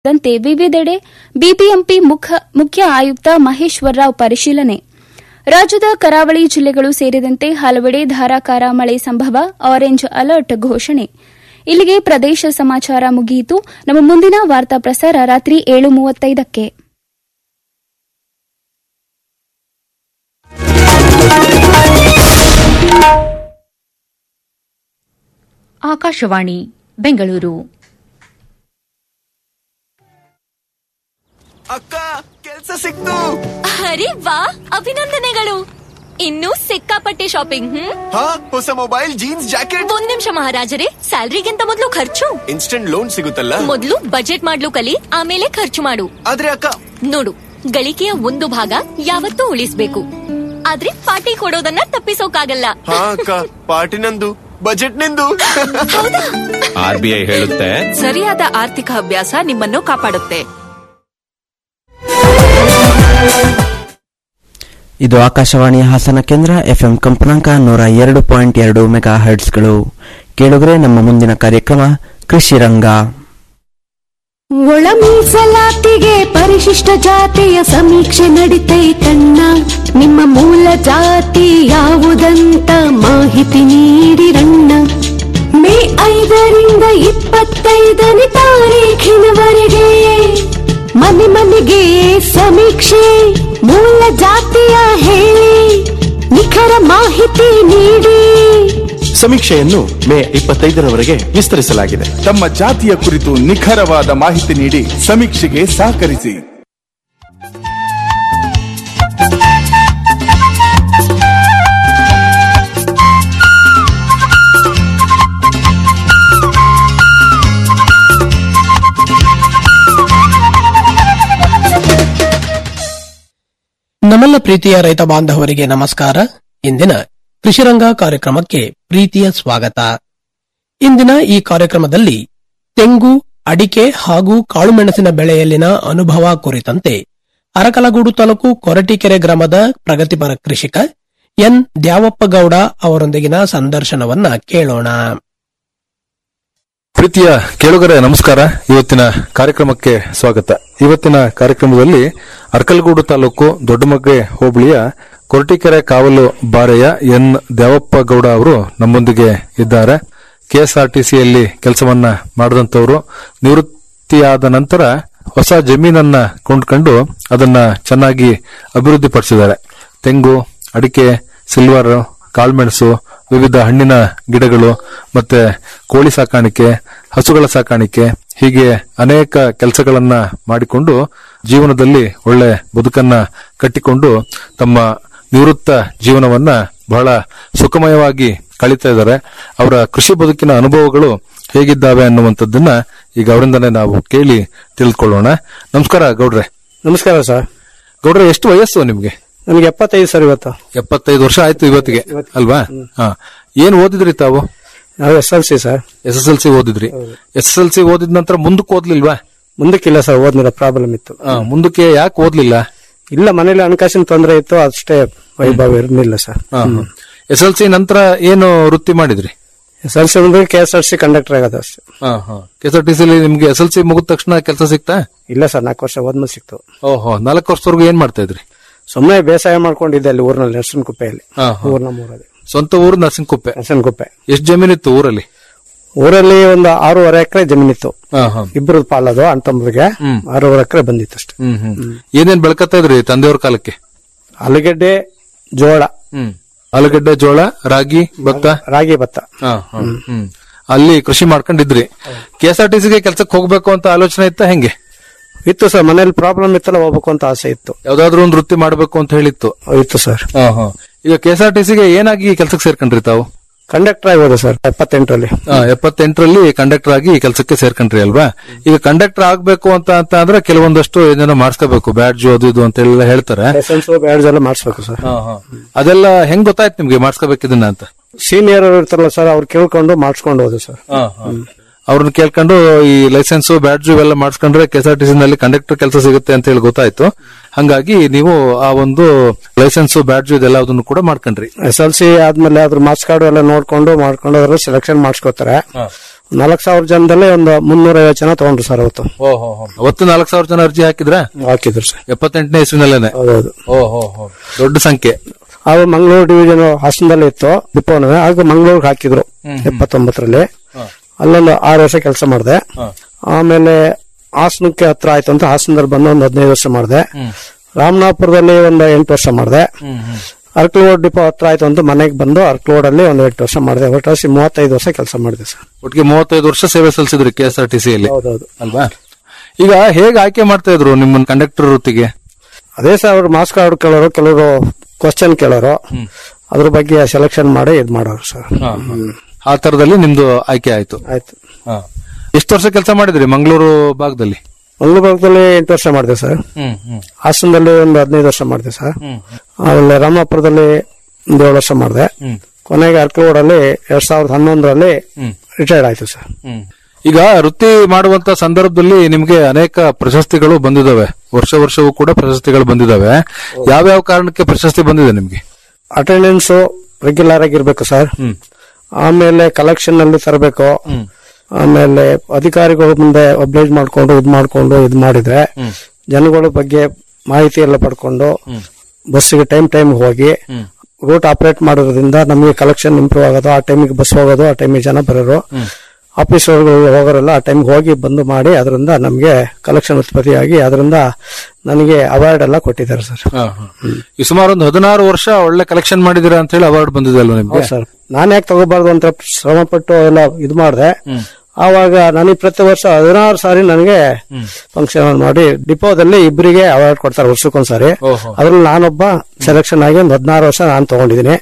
ದಂತೆ ವಿವಿಧೆಡೆ ಬಿಬಿಎಂಪಿ ಮುಖ್ಯ ಆಯುಕ್ತ ಮಹೇಶ್ವರರಾವ್ ಪರಿಶೀಲನೆ ರಾಜ್ಯದ ಕರಾವಳಿ ಜಿಲ್ಲೆಗಳು ಸೇರಿದಂತೆ ಹಲವೆಡೆ ಧಾರಾಕಾರ ಮಳೆ ಸಂಭವ ಆರೆಂಜ್ ಅಲರ್ಟ್ ಘೋಷಣೆ ಇಲ್ಲಿಗೆ ಪ್ರದೇಶ ಸಮಾಚಾರ ಮುಗಿಯಿತು ನಮ್ಮ ಮುಂದಿನ ವಾರ್ತಾ ಪ್ರಸಾರ ರಾತ್ರಿ ಏಳು ಮೂವತ್ತೈದಕ್ಕೆ ಆಕಾಶವಾಣಿ ಬೆಂಗಳೂರು ಅಕ್ಕ ಕೆಲ್ಸ ಸಿಕ್ತು ಅರೆ ವಾ ಅಭಿನಂದನೆಗಳು ಇನ್ನೂ ಸಿಕ್ಕಾಪಟ್ಟೆ ಶಾಪಿಂಗ್ ಹ್ಮ್ ಹಾ ಹೊಸ ಮೊಬೈಲ್ ಜೀನ್ಸ್ ಜಾಕೆಟ್ ಒಂದ್ ನಿಮಿಷ ಮಹಾರಾಜರೇ ಸ್ಯಾಲ್ರಿಗಿಂತ ಮೊದಲು ಖರ್ಚು ಇನ್ಸ್ಟೆಂಟ್ ಲೋನ್ ಸಿಗುತ್ತಲ್ಲ ಮೊದಲು ಬಜೆಟ್ ಮಾಡ್ಲು ಕಲಿ ಆಮೇಲೆ ಖರ್ಚು ಮಾಡು ಆದ್ರೆ ಅಕ್ಕ ನೋಡು ಗಳಿಕೆಯ ಒಂದು ಭಾಗ ಯಾವತ್ತೂ ಉಳಿಸ್ಬೇಕು ಆದ್ರೆ ಪಾರ್ಟಿ ಕೊಡೋದನ್ನ ತಪ್ಪಿಸೋಕಾಗಲ್ಲ ಹಾ ಅಕ್ಕ ಪಾರ್ಟಿ ನಂದು ಬಜೆಟ್ ನಿಂದು ಆರ್ ಬಿ ಐ ಹೇಳುತ್ತೆ ಸರಿಯಾದ ಆರ್ಥಿಕ ಅಭ್ಯಾಸ ನಿಮ್ಮನ್ನು ಕಾಪಾಡುತ್ತೆ ಇದು ಆಕಾಶವಾಣಿಯ ಹಾಸನ ಕೇಂದ್ರ ಎಫ್ಎಂ ಕಂಪನಾಂಕ ನೂರ ಎರಡು ಪಾಯಿಂಟ್ ಎರಡು ಮೆಗಾ ಹರ್ಟ್ಸ್ಗಳು ಕೇಳುಗರೆ ನಮ್ಮ ಮುಂದಿನ ಕಾರ್ಯಕ್ರಮ ಕೃಷಿ ರಂಗ ಒಳ ಮೀಸಲಾತಿಗೆ ಪರಿಶಿಷ್ಟ ಜಾತಿಯ ಸಮೀಕ್ಷೆ ನಡಿತೈತಣ್ಣ ನಿಮ್ಮ ಮೂಲ ಜಾತಿ ಯಾವುದಂತ ಮಾಹಿತಿ ನೀಡಿರಣ್ಣ ಮೇ ಐದರಿಂದ ಇಪ್ಪತ್ತೈದನೇ ತಾರೀಖಿನವರೆಗೆ ಮನೆ ಮನೆಗೆ ಸಮೀಕ್ಷೆ ಮೂಲ ಜಾತಿಯ ಹೇಳಿ ನಿಖರ ಮಾಹಿತಿ ನೀಡಿ ಸಮೀಕ್ಷೆಯನ್ನು ಮೇ ಇಪ್ಪತ್ತೈದರವರೆಗೆ ವಿಸ್ತರಿಸಲಾಗಿದೆ ತಮ್ಮ ಜಾತಿಯ ಕುರಿತು ನಿಖರವಾದ ಮಾಹಿತಿ ನೀಡಿ ಸಮೀಕ್ಷೆಗೆ ಸಹಕರಿಸಿ ನಮ್ಮೆಲ್ಲ ಪ್ರೀತಿಯ ರೈತ ಬಾಂಧವರಿಗೆ ನಮಸ್ಕಾರ ಇಂದಿನ ಕೃಷಿರಂಗ ಕಾರ್ಯಕ್ರಮಕ್ಕೆ ಪ್ರೀತಿಯ ಸ್ವಾಗತ ಇಂದಿನ ಈ ಕಾರ್ಯಕ್ರಮದಲ್ಲಿ ತೆಂಗು ಅಡಿಕೆ ಹಾಗೂ ಕಾಳುಮೆಣಸಿನ ಬೆಳೆಯಲ್ಲಿನ ಅನುಭವ ಕುರಿತಂತೆ ಅರಕಲಗೂಡು ತಾಲೂಕು ಕೊರಟಿಕೆರೆ ಗ್ರಾಮದ ಪ್ರಗತಿಪರ ಕೃಷಿಕ ಎನ್ ದ್ಯಾವಪ್ಪ ಗೌಡ ಅವರೊಂದಿಗಿನ ಸಂದರ್ಶನವನ್ನ ಕೇಳೋಣ ಪ್ರೀತಿಯ ಕೇಳುಗರೆ ನಮಸ್ಕಾರ ಇವತ್ತಿನ ಕಾರ್ಯಕ್ರಮಕ್ಕೆ ಸ್ವಾಗತ ಇವತ್ತಿನ ಕಾರ್ಯಕ್ರಮದಲ್ಲಿ ಅರ್ಕಲಗೂಡು ತಾಲೂಕು ದೊಡ್ಡಮಗ್ಗೆ ಹೋಬಳಿಯ ಕೊರಟಿಕೆರೆ ಕಾವಲು ಬಾರೆಯ ಎನ್ ದೇವಪ್ಪ ಗೌಡ ಅವರು ನಮ್ಮೊಂದಿಗೆ ಇದ್ದಾರೆ ಕೆಎಸ್ಆರ್ಟಿಸಿಯಲ್ಲಿ ಕೆಲಸವನ್ನ ಮಾಡಿದಂತವರು ನಿವೃತ್ತಿಯಾದ ನಂತರ ಹೊಸ ಜಮೀನನ್ನ ಕೊಂಡ್ಕೊಂಡು ಅದನ್ನ ಚೆನ್ನಾಗಿ ಅಭಿವೃದ್ಧಿಪಡಿಸಿದ್ದಾರೆ ತೆಂಗು ಅಡಿಕೆ ಸಿಲ್ವರ್ ಕಾಳುಮೆಣಸು ವಿವಿಧ ಹಣ್ಣಿನ ಗಿಡಗಳು ಮತ್ತೆ ಕೋಳಿ ಸಾಕಾಣಿಕೆ ಹಸುಗಳ ಸಾಕಾಣಿಕೆ ಹೀಗೆ ಅನೇಕ ಕೆಲಸಗಳನ್ನ ಮಾಡಿಕೊಂಡು ಜೀವನದಲ್ಲಿ ಒಳ್ಳೆ ಬದುಕನ್ನ ಕಟ್ಟಿಕೊಂಡು ತಮ್ಮ ನಿವೃತ್ತ ಜೀವನವನ್ನ ಬಹಳ ಸುಖಮಯವಾಗಿ ಕಳೀತಾ ಇದ್ದಾರೆ ಅವರ ಕೃಷಿ ಬದುಕಿನ ಅನುಭವಗಳು ಹೇಗಿದ್ದಾವೆ ಅನ್ನುವಂಥದ್ದನ್ನ ಈಗ ಅವರಿಂದನೇ ನಾವು ಕೇಳಿ ತಿಳ್ಕೊಳ್ಳೋಣ ನಮಸ್ಕಾರ ಗೌಡ್ರೆ ನಮಸ್ಕಾರ ಸರ್ ಗೌಡ್ರೆ ಎಷ್ಟು ವಯಸ್ಸು ನಿಮ್ಗೆ ನಮ್ಗೆ ಎಪ್ಪತ್ತೈದು ಸರ್ ಇವತ್ತು ಎಪ್ಪತ್ತೈದು ವರ್ಷ ಆಯ್ತು ಇವತ್ತಿಗೆ ಅಲ್ವಾ ಹಾ ಏನ್ ಓದಿದ್ರಿ ತಾವು ನಾವು S L C sir S S L C ಓದಿದ್ರಿ ಎಸ್ ಎಸ್ ಎಲ್ ಸಿ ಓದಿದ ನಂತರ ಮುಂದಕ್ಕೆ ಓದ್ಲಿಲ್ವಾ ಮುಂದಕ್ಕಿಲ್ಲ ಸರ್ ಓದ್ನಿಲ್ಲ ಪ್ರಾಬ್ಲಮ್ ಇತ್ತು ಆ, ಮುಂದಕ್ಕೆ ಯಾಕೆ ಓದ್ಲಿಲ್ಲ ಇಲ್ಲ ಮನೇಲಿ ಹಣಕಾಸಿನ ತೊಂದರೆ ಇತ್ತು ಅಷ್ಟೇ ವೈಭವ ಇರಲಿಲ್ಲ ಸರ್ ಎಸ್ ಎಲ್ ಸಿ ನಂತರ ಏನು ವೃತ್ತಿ ಮಾಡಿದ್ರಿ ಎಸ್ ಎಲ್ ಸಿ ಅಂದ್ರೆ K S R C conductor ಆಗೋದು ಅಷ್ಟೇ K S R T C ನಿಮ್ಗೆ ಎಸ್ ಎಲ್ ಸಿ ಮುಗಿದ ತಕ್ಷಣ ಕೆಲಸ ಸಿಕ್ತಾ ಇಲ್ಲ ಸರ್ ನಾಲ್ಕು ವರ್ಷ ಓದ್ಮೇಲೆ ಸಿಕ್ತು ಓಹೋ ನಾಲ್ಕು ವರ್ಷದವರೆಗೂ ಏನ್ ಮಾಡ್ತಾ ಇದ್ರಿ ಸುಮ್ಮನೆ ಬೇಸಾಯ ಮಾಡ್ಕೊಂಡಿದ್ದೆ ಅಲ್ಲಿ ಊರಿನಲ್ಲಿ ನರ್ಸನ್ ಕುಪ್ಪೆಯಲ್ಲಿ ಹಾ, ಹಾ. ಊರ್ ನಮ್ಮ ಊರಲ್ಲಿ ಸ್ವಂತ ಊರು ನರಸಿಂಹಕುಪ್ಪೆ ನರ್ಸನ್ ಕುಪ್ಪೆ ಎಷ್ಟು ಜಮೀನಿತ್ತು ಊರಲ್ಲಿ ಊರಲ್ಲಿ ಒಂದು ಆರೂವರೆ ಎಕರೆ ಜಮೀನಿತ್ತು ಹಾ, ಹಾ. ಇಬ್ಬರು ಪಾಲದು ಅಣ್ಣ ತಮ್ಮರಿಗೆ ಆರೂವರೆ ಎಕರೆ ಬಂದಿತ್ತು ಅಷ್ಟೇ ಹ್ಮ್ ಹ್ಮ್ ಏನೇನ್ ಬೆಳ್ಕತ್ತಾ ಇದ್ರಿ ತಂದೆಯವ್ರ ಕಾಲಕ್ಕೆ ಆಲೂಗೆಡ್ಡೆ ಜೋಳ ಹ್ಮ್ ಆಲೂಗಡ್ಡೆ ಜೋಳ ರಾಗಿ ಭತ್ತ ರಾಗಿ ಭತ್ತ ಹಾ, ಹಾ, ಹ್ಮ್ ಅಲ್ಲಿ ಕೃಷಿ ಮಾಡ್ಕೊಂಡಿದ್ರಿ ಕೆ ಎಸ್ ಆರ್ ಟಿ ಸಿಗೆ ಕೆಲ್ಸಕ್ಕೆ ಹೋಗ್ಬೇಕು ಅಂತ ಆಲೋಚನೆ ಇತ್ತ ಹೆಂಗೆ ಇತ್ತು ಸರ್ ಮನೇಲಿ ಪ್ರಾಬ್ಲಮ್ ಇತ್ತಲ್ಲ ಹೋಗ್ಬೇಕು ಅಂತ ಆಸೆ ಇತ್ತು ಯಾವ್ದಾದ್ರು ಒಂದು ವೃತ್ತಿ ಮಾಡ್ಬೇಕು ಅಂತ ಹೇಳಿತ್ತು ಇತ್ತು ಸರ್ ಈಗ ಕೆ ಎಸ್ ಆರ್ ಟಿ ಸಿಗೆ ಏನಾಗಿ ಕೆಲ್ಸಕ್ಕೆ ಸೇರ್ಕೊಂಡ್ರಿ ತಾವು ಕಂಡಕ್ಟರ್ ಆಗೋದು ಸರ್ ಎಪ್ಪತ್ತೆಂಟರಲ್ಲಿ ಆ, ಎಪ್ಪತ್ತೆಂಟರಲ್ಲಿ ಕಂಡಕ್ಟರ್ ಆಗಿ ಕೆಲಸಕ್ಕೆ ಸೇರ್ಕೊಂಡ್ರಿ ಅಲ್ವಾ ಈಗ ಕಂಡಕ್ಟರ್ ಆಗ್ಬೇಕು ಅಂತ ಅಂತ ಅಂದ್ರೆ ಕೆಲವೊಂದಷ್ಟು ಏನೇನೋ ಮಾಡಿಸ್ಕೋಬೇಕು ಬ್ಯಾಡ್ಜ್ ಅದು ಇದು ಅಂತ ಎಲ್ಲ ಹೇಳ್ತಾರೆ ಲೈಸೆನ್ಸ್ ಬ್ಯಾಡ್ಜ್ ಎಲ್ಲ ಮಾಡಿಸ್ಬೇಕು ಸರ್ ಅದೆಲ್ಲ ಹೆಂಗ್ ಗೊತ್ತಾಯ್ತು ನಿಮ್ಗೆ ಮಾಡಿಸ್ಕೋಬೇಕು ಇದನ್ನ ಅಂತ ಸೀನಿಯರ್ ಇರ್ತಾರಲ್ಲ ಸರ್ ಅವ್ರು ಕೇಳ್ಕೊಂಡು ಮಾಡಿಸ್ಕೊಂಡು ಹೋದು ಸರ್ ಅವ್ರನ್ನ ಕೇಳ್ಕೊಂಡು ಈ ಲೈಸೆನ್ಸ್ ಬ್ಯಾಡ್ಜ್ ಇವೆಲ್ಲ ಮಾಡಿಸ್ಕೊಂಡ್ರೆ K S R T C ನಲ್ಲಿ ಕಂಡಕ್ಟರ್ ಕೆಲಸ ಸಿಗುತ್ತೆ ಅಂತ ಹೇಳಿ ಗೊತ್ತಾಯ್ತು ಹಂಗಾಗಿ ನೀವು ಆ ಒಂದು ಲೈಸೆನ್ಸ್ ಬ್ಯಾಡ್ಜ್ ಇದೆಲ್ಲ ಅದನ್ನು ಕೂಡ ಮಾಡ್ಕೊಂಡ್ರಿ ಎಸ್ ಎಲ್ ಸಿ ಆದ್ಮೇಲೆ ಅದ್ರ ಮಾರ್ಕ್ಸ್ ಕಾರ್ಡ್ ಎಲ್ಲ ನೋಡ್ಕೊಂಡು ಮಾಡ್ಕೊಂಡು ಅದ್ರ ಸೆಲೆಕ್ಷನ್ ಮಾಡಿಸ್ಕೋತಾರೆ ನಾಲ್ಕು ಸಾವಿರ ಜನದಲ್ಲಿ ಒಂದು ಮುನ್ನೂರ ಐವತ್ತು ಜನ ತಗೊಂಡ್ರು ಸರ್ ಅವತ್ತು ಅವತ್ತು ನಾಲ್ಕು ಸಾವಿರ ಜನ ಅರ್ಜಿ ಹಾಕಿದ್ರ ಹಾಕಿದ್ರು ಸರ್ ಎಪ್ಪತ್ತೆಂಟನೇ ಇಸ್ವಿನಲ್ಲೇನೆ ಹೌದೌದು ಓಹೋ ದೊಡ್ಡ ಸಂಖ್ಯೆ ಅವು ಮಂಗಳೂರು ಡಿವಿಷನ್ ಹಾಸನದಲ್ಲಿ ಇತ್ತು ಡಿಪೋನ ಆಗ ಮಂಗಳೂರಿಗೆ ಹಾಕಿದ್ರು ಎಪ್ಪತ್ತೊಂಬತ್ತರಲ್ಲಿ ಅಲ್ಲೊಂದು ಆರು ವರ್ಷ ಕೆಲಸ ಮಾಡಿದೆ ಆಮೇಲೆ ಹಾಸನಕ್ಕೆ ಹತ್ರ ಆಯ್ತು ಅಂತ ಹಾಸನದಲ್ಲಿ ಬಂದು ಒಂದು ಹದಿನೈದು ವರ್ಷ ಮಾಡಿದೆ ರಾಮನಾಥಪುರದಲ್ಲಿ ಒಂದು ಎಂಟು ವರ್ಷ ಮಾಡಿದೆ ಅರ್ಕ್ಲೋಡ್ ಡಿಪೋ ಹತ್ರ ಆಯ್ತು ಅಂತ ಮನೆಗೆ ಬಂದು ಅರ್ಕ್ಲೋಡ್ ಅಲ್ಲಿ ಒಂದು ಎಂಟು ವರ್ಷ ಮಾಡಿದೆ ಒಟ್ಟಾಸಿ ಮೂವತ್ತೈದು ವರ್ಷ ಕೆಲಸ ಮಾಡಿದೆ ಸರ್ ಒಟ್ಟಿಗೆ ಮೂವತ್ತೈದು ವರ್ಷ ಸೇವೆ ಸಲ್ಲಿಸಿದ್ರಿ ಕೆ ಎಸ್ ಆರ್ ಟಿ ಸಿಯಲ್ಲಿ ಹೌದೌದು ಅಲ್ವಾ ಈಗ ಹೇಗೆ ಆಯ್ಕೆ ಮಾಡ್ತಾ ಇದ್ರು ನಿಮ್ಮನ್ನ ಕಂಡಕ್ಟರ್ ವೃತ್ತಿಗೆ ಅದೇ ಸರ್ ಅವ್ರು ಮಾರ್ಕ್ಸ್ ಕಾರ್ಡ್ ಕೇಳೋರು ಕೆಲವರು ಕ್ವಶನ್ ಕೇಳೋರು ಅದ್ರ ಬಗ್ಗೆ ಸೆಲೆಕ್ಷನ್ ಮಾಡಿ ಇದ್ ಮಾಡೋರು ಸರ್ ಆ ತರದಲ್ಲಿ ನಿಮ್ದು ಆಯ್ಕೆ ಆಯ್ತು ಆಯ್ತು ಎಷ್ಟು ವರ್ಷ ಕೆಲಸ ಮಾಡಿದ್ರಿ ಮಂಗಳೂರು ಭಾಗದಲ್ಲಿ ಮಂಗಳೂರು ಭಾಗದಲ್ಲಿ ಎಂಟು ವರ್ಷ ಮಾಡಿದೆ ಸರ್ ಹ್ಮ್ ಹ್ಮ್ ಹಾಸನದಲ್ಲಿ ಒಂದು ಹದಿನೈದು ವರ್ಷ ಮಾಡಿದೆ ಸರ್ ಆಮೇಲೆ ರಾಮಪುರದಲ್ಲಿ ಒಂದು ಏಳು ವರ್ಷ ಮಾಡಿದೆ ಕೊನೆಗೆ ಅರ್ಕಲೋಡ್ ಅಲ್ಲಿ ಎರಡ್ ಸಾವಿರದ ಹನ್ನೊಂದರಲ್ಲಿ ರಿಟೈರ್ಡ್ ಆಯ್ತು ಸರ್ ಈಗ ವೃತ್ತಿ ಮಾಡುವಂತ ಸಂದರ್ಭದಲ್ಲಿ ನಿಮ್ಗೆ ಅನೇಕ ಪ್ರಶಸ್ತಿಗಳು ಬಂದಿದಾವೆ ವರ್ಷ ವರ್ಷವೂ ಕೂಡ ಪ್ರಶಸ್ತಿಗಳು ಬಂದಿದಾವೆ ಯಾವ್ಯಾವ ಕಾರಣಕ್ಕೆ ಪ್ರಶಸ್ತಿ ಬಂದಿದೆ ನಿಮ್ಗೆ ಅಟೆಂಡೆನ್ಸ್ ರೆಗ್ಯುಲರ್ ಆಗಿರ್ಬೇಕು ಸರ್ ಆಮೇಲೆ ಕಲೆಕ್ಷನ್ ಅಲ್ಲಿ ತರಬೇಕು ಆಮೇಲೆ ಅಧಿಕಾರಿಗಳ ಮುಂದೆ ಒಬ್ಲೈಜ್ ಮಾಡ್ಕೊಂಡು ಇದ್ ಮಾಡ್ಕೊಂಡು ಇದ್ ಮಾಡಿದ್ರೆ ಜನಗಳ ಬಗ್ಗೆ ಮಾಹಿತಿ ಎಲ್ಲ ಪಡ್ಕೊಂಡು ಬಸ್ಸಿಗೆ ಟೈಮ್ ಟೈಮ್ ಹೋಗಿ ರೂಟ್ ಆಪರೇಟ್ ಮಾಡೋದ್ರಿಂದ ನಮಗೆ ಕಲೆಕ್ಷನ್ ಇಂಪ್ರೂವ್ ಆಗೋದು ಆ ಟೈಮಿಗೆ ಬಸ್ ಹೋಗೋದು ಆ ಟೈಮಿಗೆ ಜನ ಬರೋರು ಆಫೀಸ್ ಹೋಗೋರೆಲ್ಲ ಆ ಟೈಮ್ಗೆ ಹೋಗಿ ಬಂದು ಮಾಡಿ ಅದರಿಂದ ನಮಗೆ ಕಲೆಕ್ಷನ್ ಉತ್ಪತ್ತಿಯಾಗಿ ಅದರಿಂದ ನನಗೆ ಅವಾರ್ಡ್ ಎಲ್ಲ ಕೊಟ್ಟಿದ್ದಾರೆ ಸರ್ ಈ ಸುಮಾರು ಒಂದು ಹದಿನಾರು ವರ್ಷ ಒಳ್ಳೆ ಕಲೆಕ್ಷನ್ ಮಾಡಿದಿರಾ ಅಂತ ಹೇಳಿ ಅವಾರ್ಡ್ ಬಂದಿದೆ ಅಲ್ವಾ ನಿಮ್ಗೆ ಹೌದು ಸರ್ ನಾನು ಯಾಕೆ ತಗೋಬಾರ್ದು ಅಂತ ಶ್ರಮ ಪಟ್ಟು ಎಲ್ಲ ಇದು ಮಾಡಿದೆ ಆವಾಗ ನನಗೆ ಪ್ರತಿ ವರ್ಷ ಹದಿನಾರು ಸಾರಿ ನನಗೆ ಫಂಕ್ಷನ್ ಮಾಡಿ ಡಿಪೋದಲ್ಲಿ ಇಬ್ಬರಿಗೆ ಅವಾರ್ಡ್ ಕೊಡ್ತಾರೆ ವರ್ಷಕ್ಕೊಂದ್ಸಾರಿ ಅದ್ರಲ್ಲಿ ನಾನೊಬ್ಬ ಸೆಲೆಕ್ಷನ್ ಆಗಿ ಒಂದು ಹದಿನಾರು ವರ್ಷ ನಾನು ತಗೊಂಡಿದ್ದೀನಿ